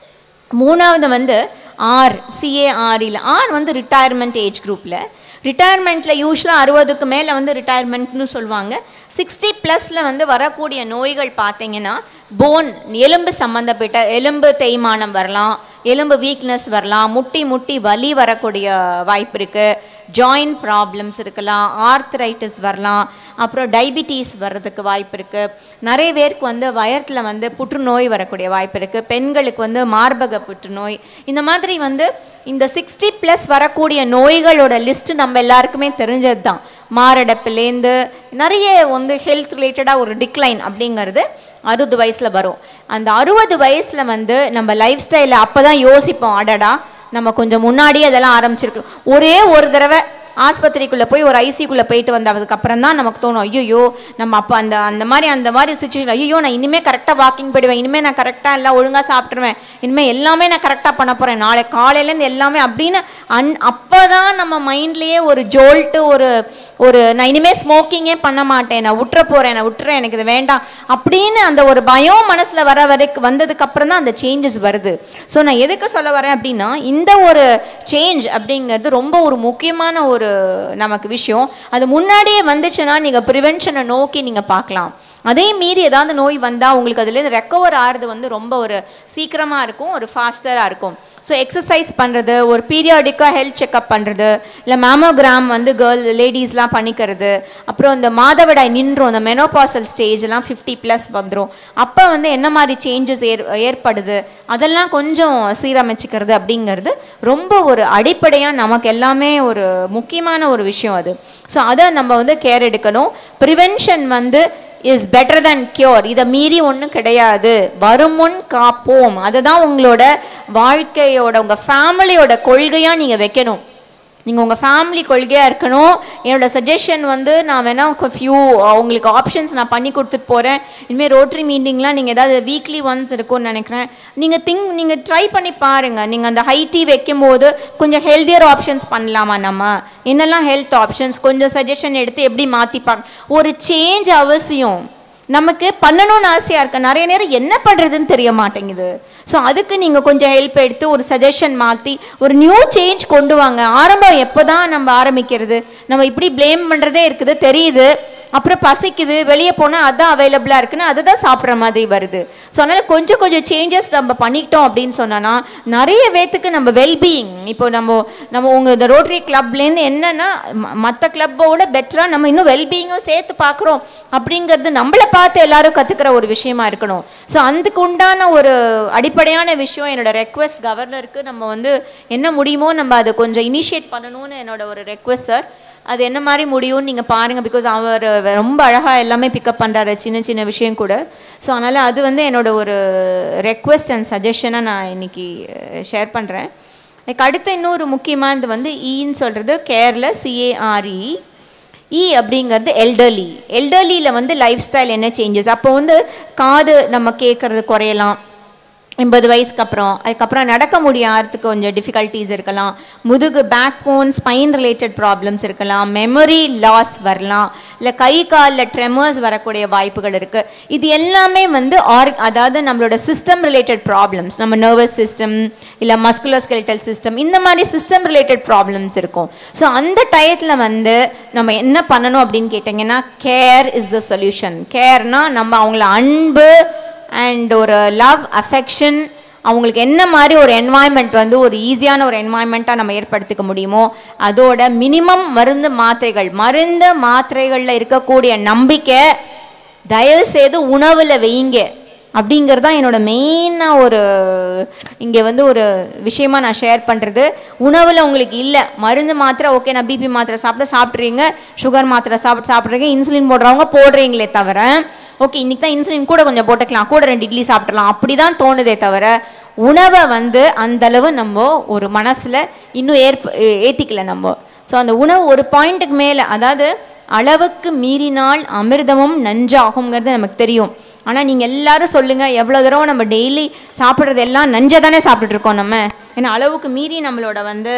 மூணாவது வந்து ஆர் சிஏஆர்இல் ஆர் வந்து ரிட்டையர்மெண்ட் ஏஜ் குரூப்பில் ரிட்டையர்மெண்ட்டில் யூஸ்வலாக அறுபதுக்கு மேலே வந்து ரிட்டையர்மெண்ட்னு சொல்லுவாங்க சிக்ஸ்டி ப்ளஸில் வந்து வரக்கூடிய நோய்கள் பார்த்தீங்கன்னா போன் எலும்பு சம்மந்தப்பட்ட எலும்பு தேய்மானம் வரலாம் எலும்பு வீக்னஸ் வரலாம் முட்டி முட்டி வலி வரக்கூடிய வாய்ப்பு இருக்குது ஜாயிண்ட் ப்ராப்ளம்ஸ் இருக்கலாம் ஆர்த்ரைட்டிஸ் வரலாம் அப்புறம் டயபிட்டிஸ் வர்றதுக்கு வாய்ப்பு இருக்குது நிறைய பேருக்கு வந்து வயத்தில் வந்து புற்றுநோய் வரக்கூடிய வாய்ப்பு இருக்குது பெண்களுக்கு வந்து மார்பக புற்றுநோய் இந்த மாதிரி வந்து இந்த சிக்ஸ்டி ப்ளஸ் வரக்கூடிய நோய்களோட லிஸ்ட்டு நம்ம எல்லாருக்குமே தெரிஞ்சது தான் மாரடைப்புலேருந்து நிறைய வந்து ஹெல்த் ரிலேட்டடாக ஒரு டிக்ளைன் அப்படிங்கிறது அறுபது வயசில் வரும் அந்த அறுபது வயசில் வந்து நம்ம லைஃப் ஸ்டைலில் அப்போ தான் யோசிப்போம் அடடா நம்ம கொஞ்சம் முன்னாடியே அதெல்லாம் ஆரம்பிச்சிருக்கோம் ஒரே ஒரு தடவை ஆஸ்பத்திரிக்குள்ளே போய் ஒரு ஐசிக்குள்ளே போயிட்டு வந்ததுக்கு அப்புறம் தான் நமக்கு தோணும் ஐயோ நம்ம அப்போ அந்த அந்த மாதிரி அந்த மாதிரி சுச்சுவேஷன் ஐயோ நான் இனிமேல் கரெக்டாக வாக்கிங் போயிடுவேன் இனிமேல் நான் கரெக்டாக எல்லாம் ஒழுங்காக சாப்பிட்ருவேன் இனிமேல் எல்லாமே நான் கரெக்டாக பண்ண போகிறேன் நாளை காலையிலேருந்து எல்லாமே அப்படின்னு அன் அப்போ தான் நம்ம மைண்ட்லேயே ஒரு ஜோல்ட்டு ஒரு ஒரு நான் இனிமேல் ஸ்மோக்கிங்கே பண்ண மாட்டேன் நான் விட்டுற போகிறேன் நான் விட்டுறேன் எனக்கு இது வேண்டாம் அப்படின்னு அந்த ஒரு பயம் மனசில் வர வரைக்கும் வந்ததுக்கு அப்புறம் தான் அந்த சேஞ்சஸ் வருது ஸோ நான் எதுக்கு சொல்ல வரேன் அப்படின்னா இந்த ஒரு சேஞ்ச் அப்படிங்கிறது ரொம்ப ஒரு முக்கியமான ஒரு நமக்கு விஷயம் அது முன்னாடியே வந்துச்சுன்னா நீங்கள் ப்ரிவென்ஷனை நோக்கி நீங்கள் பார்க்கலாம் அதே மீறி ஏதாவது நோய் வந்தால் உங்களுக்கு அதுலேருந்து ரெக்கவர் ஆகிறது வந்து ரொம்ப ஒரு சீக்கிரமாக இருக்கும் ஒரு ஃபாஸ்டராக இருக்கும் ஸோ எக்ஸசைஸ் பண்ணுறது ஒரு பீரியாடிக்காக ஹெல்த் செக்அப் பண்ணுறது இல்லை மேமோகிராம் வந்து கேர்ள் லேடிஸ்லாம் பண்ணிக்கிறது அப்புறம் இந்த மாதவிடாய் நின்றும் அந்த மெனோபாசல் ஸ்டேஜ்லாம் ஃபிஃப்டி ப்ளஸ் வந்துடும் அப்போ வந்து என்ன மாதிரி சேஞ்சஸ் ஏற் ஏற்படுது அதெல்லாம் கொஞ்சம் சீரமைச்சிக்கிறது அப்படிங்கிறது ரொம்ப ஒரு அடிப்படையாக நமக்கு எல்லாமே ஒரு முக்கியமான ஒரு விஷயம் அது ஸோ அதை நம்ம வந்து கேர் எடுக்கணும் ப்ரிவென்ஷன் வந்து இஸ் பெட்டர் than கியூர் இதை மீறி ஒன்றும் கிடையாது வருமுன் காப்போம் அதுதான் உங்களோட வாழ்க்கையோட உங்கள் ஃபேமிலியோட கொள்கையாக நீங்கள் வைக்கணும் நீங்கள் உங்கள் ஃபேமிலி கொள்கையாக இருக்கணும் என்னோட சஜஷன் வந்து நான் வேணால் ஃபியூ உங்களுக்கு ஆப்ஷன்ஸ் நான் பண்ணி கொடுத்துட்டு போகிறேன் இனிமேல் ரோட்ரி மீட்டிங்லாம் நீங்கள் ஏதாவது வீக்லி ஒன்ஸ் இருக்கும்னு நினைக்கிறேன் நீங்கள் திங்க் நீங்கள் ட்ரை பண்ணி பாருங்கள் நீங்கள் அந்த ஹை டீ வைக்கும்போது கொஞ்சம் ஹெல்த்தியர் ஆப்ஷன்ஸ் பண்ணலாமா நம்ம என்னெல்லாம் ஹெல்த் ஆப்ஷன்ஸ் கொஞ்சம் சஜஷன் எடுத்து எப்படி மாற்றிப்பாங்க ஒரு சேஞ்ச் அவசியம் நமக்கு பண்ணணும்னு ஆசையாக இருக்கு நிறைய நேரம் என்ன பண்ணுறதுன்னு தெரிய மாட்டேங்குது ஸோ அதுக்கு நீங்கள் கொஞ்சம் ஹெல்ப் எடுத்து ஒரு சஜஷன் மாற்றி ஒரு நியூ சேஞ்ச் கொண்டு வாங்க ஆரம்பம் எப்போ தான் நம்ம ஆரம்பிக்கிறது நம்ம இப்படி ப்ளேம் பண்ணுறதே இருக்குது தெரியுது அப்புறம் பசிக்குது வெளியே போனால் அதான் அவைலபிளாக இருக்குன்னு அதை தான் சாப்பிட்ற மாதிரி வருது ஸோ அதனால் கொஞ்சம் கொஞ்சம் சேஞ்சஸ் நம்ம பண்ணிக்கிட்டோம் அப்படின்னு சொன்னோன்னா நிறைய பேத்துக்கு நம்ம வெல்பீயிங் இப்போ நம்ம நம்ம உங்கள் இந்த ரோட்டரி கிளப்லேருந்து என்னன்னா மற்ற கிளப்போட பெட்டராக நம்ம இன்னும் வெல்பீயிங்கும் சேர்த்து பார்க்குறோம் அப்படிங்கிறது நம்மளை பார்த்து எல்லாரும் கற்றுக்கிற ஒரு விஷயமா இருக்கணும் ஸோ அதுக்கு உண்டான ஒரு அடிப்படையான விஷயம் என்னோட ரெக்வெஸ்ட் கவர்னருக்கு நம்ம வந்து என்ன முடியுமோ நம்ம அதை கொஞ்சம் இனிஷியேட் பண்ணணும்னு என்னோட ஒரு ரெக்வெஸ்ட் சார் அது என்ன மாதிரி முடியும்னு நீங்கள் பாருங்கள் பிகாஸ் அவர் ரொம்ப அழகாக எல்லாமே பிக்கப் பண்ணுறாரு சின்ன சின்ன விஷயம் கூட ஸோ அதனால் அது வந்து என்னோட ஒரு ரெக்வெஸ்ட் அண்ட் சஜஷனாக நான் இன்னைக்கு ஷேர் பண்ணுறேன் எனக்கு அடுத்த இன்னொரு முக்கியமானது வந்து ஈன்னு சொல்கிறது கேரில் சிஏஆர்இ இ அப்படிங்கிறது எல்டர்லி எல்டர்லியில் வந்து லைஃப் ஸ்டைல் என்ன சேஞ்சஸ் அப்போ வந்து காது நம்ம கேட்குறது குறையலாம் எண்பது வயசுக்கு அப்புறம் அதுக்கப்புறம் நடக்க முடியாததுக்கு கொஞ்சம் டிஃபிகல்ட்டிஸ் இருக்கலாம் முதுகு backbone spine related problems இருக்கலாம் மெமரி லாஸ் வரலாம் இல்லை கை காலில் ட்ரெமர்ஸ் வரக்கூடிய வாய்ப்புகள் இருக்குது இது எல்லாமே வந்து ஆர் அதாவது நம்மளோட சிஸ்டம் ரிலேட்டட் ப்ராப்ளம்ஸ் நம்ம நர்வஸ் சிஸ்டம் இல்லை மஸ்குலோஸ்கெலிட்டல் சிஸ்டம் இந்த மாதிரி சிஸ்டம் ரிலேட்டட் ப்ராப்ளம்ஸ் இருக்கும் ஸோ அந்த டயத்தில் வந்து நம்ம என்ன பண்ணணும் அப்படின்னு கேட்டிங்கன்னா கேர் இஸ் த சொல்யூஷன் கேர்னா நம்ம அவங்கள அன்பு அண்ட் ஒரு லவ் அஃபெக்ஷன் அவங்களுக்கு என்ன மாதிரி ஒரு என்வாயன்மெண்ட் வந்து ஒரு ஈஸியான ஒரு என்வாயன்மெண்ட்டாக நம்ம ஏற்படுத்திக்க முடியுமோ அதோட மினிமம் மருந்து மாத்திரைகள் மருந்து மாத்திரைகளில் இருக்கக்கூடிய நம்பிக்கை தயவு செய்து உணவில் வைங்க அப்படிங்கிறது தான் என்னோட மெயினாக ஒரு இங்கே வந்து ஒரு விஷயமா நான் ஷேர் பண்ணுறது உணவில் உங்களுக்கு இல்லை மருந்து மாத்திரை ஓகே நான் பிபி மாத்திரை சாப்பிட சாப்பிட்றீங்க சுகர் மாத்திரை சாப்பிட்டு சாப்பிட்றீங்க இன்சுலின் போடுறவங்க போடுறீங்களே தவிர ஓகே இன்னைக்கு தான் இன்சுலின் கூட கொஞ்சம் போட்டுக்கலாம் கூட ரெண்டு இட்லி சாப்பிட்றலாம் அப்படி தான் தோணுதே தவிர உணவை வந்து அந்த அளவு நம்ம ஒரு மனசில் இன்னும் ஏற்ப ஏற்றிக்கல நம்ம ஸோ அந்த உணவு ஒரு பாயிண்ட்டுக்கு மேலே அதாவது அளவுக்கு மீறினால் அமிர்தமும் நஞ்சாகுங்கிறது நமக்கு தெரியும் ஆனால் நீங்கள் எல்லாரும் சொல்லுங்கள் எவ்வளோ தடவை நம்ம டெய்லி சாப்பிட்றது எல்லாம் நஞ்சை தானே சாப்பிட்டுட்டு இருக்கோம் நம்ம ஏன்னா அளவுக்கு மீறி நம்மளோட வந்து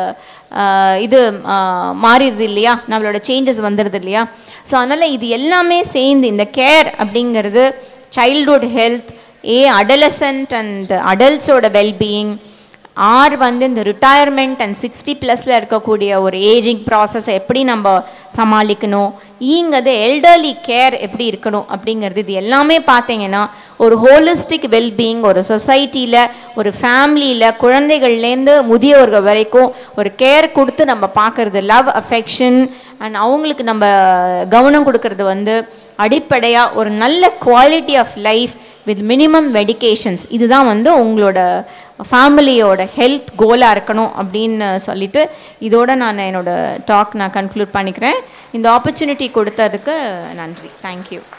ஆஹ், இது ஆஹ், மாறிடுது இல்லையா நம்மளோட சேஞ்சஸ் வந்துடுது இல்லையா ஸோ அதனால் இது எல்லாமே சேர்ந்து இந்த கேர் அப்படிங்கிறது சைல்ட்ஹுட் ஹெல்த் ஏ அடலசன்ட் அண்ட் அடல்ட்ஸோட வெல்பீயிங் ஆர் வந்து இந்த ரிட்டையர்மெண்ட் அண்ட் சிக்ஸ்டி ப்ளஸில் இருக்கக்கூடிய ஒரு ஏஜிங் ப்ராசஸை எப்படி நம்ம சமாளிக்கணும் ஈங்கிறது எல்டர்லி கேர் எப்படி இருக்கணும் அப்படிங்கிறது இது எல்லாமே பார்த்தீங்கன்னா ஒரு ஹோலிஸ்டிக் வெல்பீயிங் ஒரு சொசைட்டியில் ஒரு ஃபேமிலியில் குழந்தைகள்லேருந்து முதியவர்கள் வரைக்கும் ஒரு கேர் கொடுத்து நம்ம பார்க்குறது லவ் அஃபெக்ஷன் அண்ட் அவங்களுக்கு நம்ம கவனம் கொடுக்கறது வந்து அடிப்படையாக ஒரு நல்ல quality of life with minimum medications இதுதான் வந்து உங்களோட ஃபேமிலியோட ஹெல்த் கோலாக இருக்கணும் அப்படின்னு சொல்லிட்டு இதோட நான் என்னோட டாக் நான் கன்க்ளூட் பண்ணிக்கிறேன் இந்த ஆப்பர்ச்சுனிட்டி கொடுத்ததுக்கு நன்றி தேங்க்யூ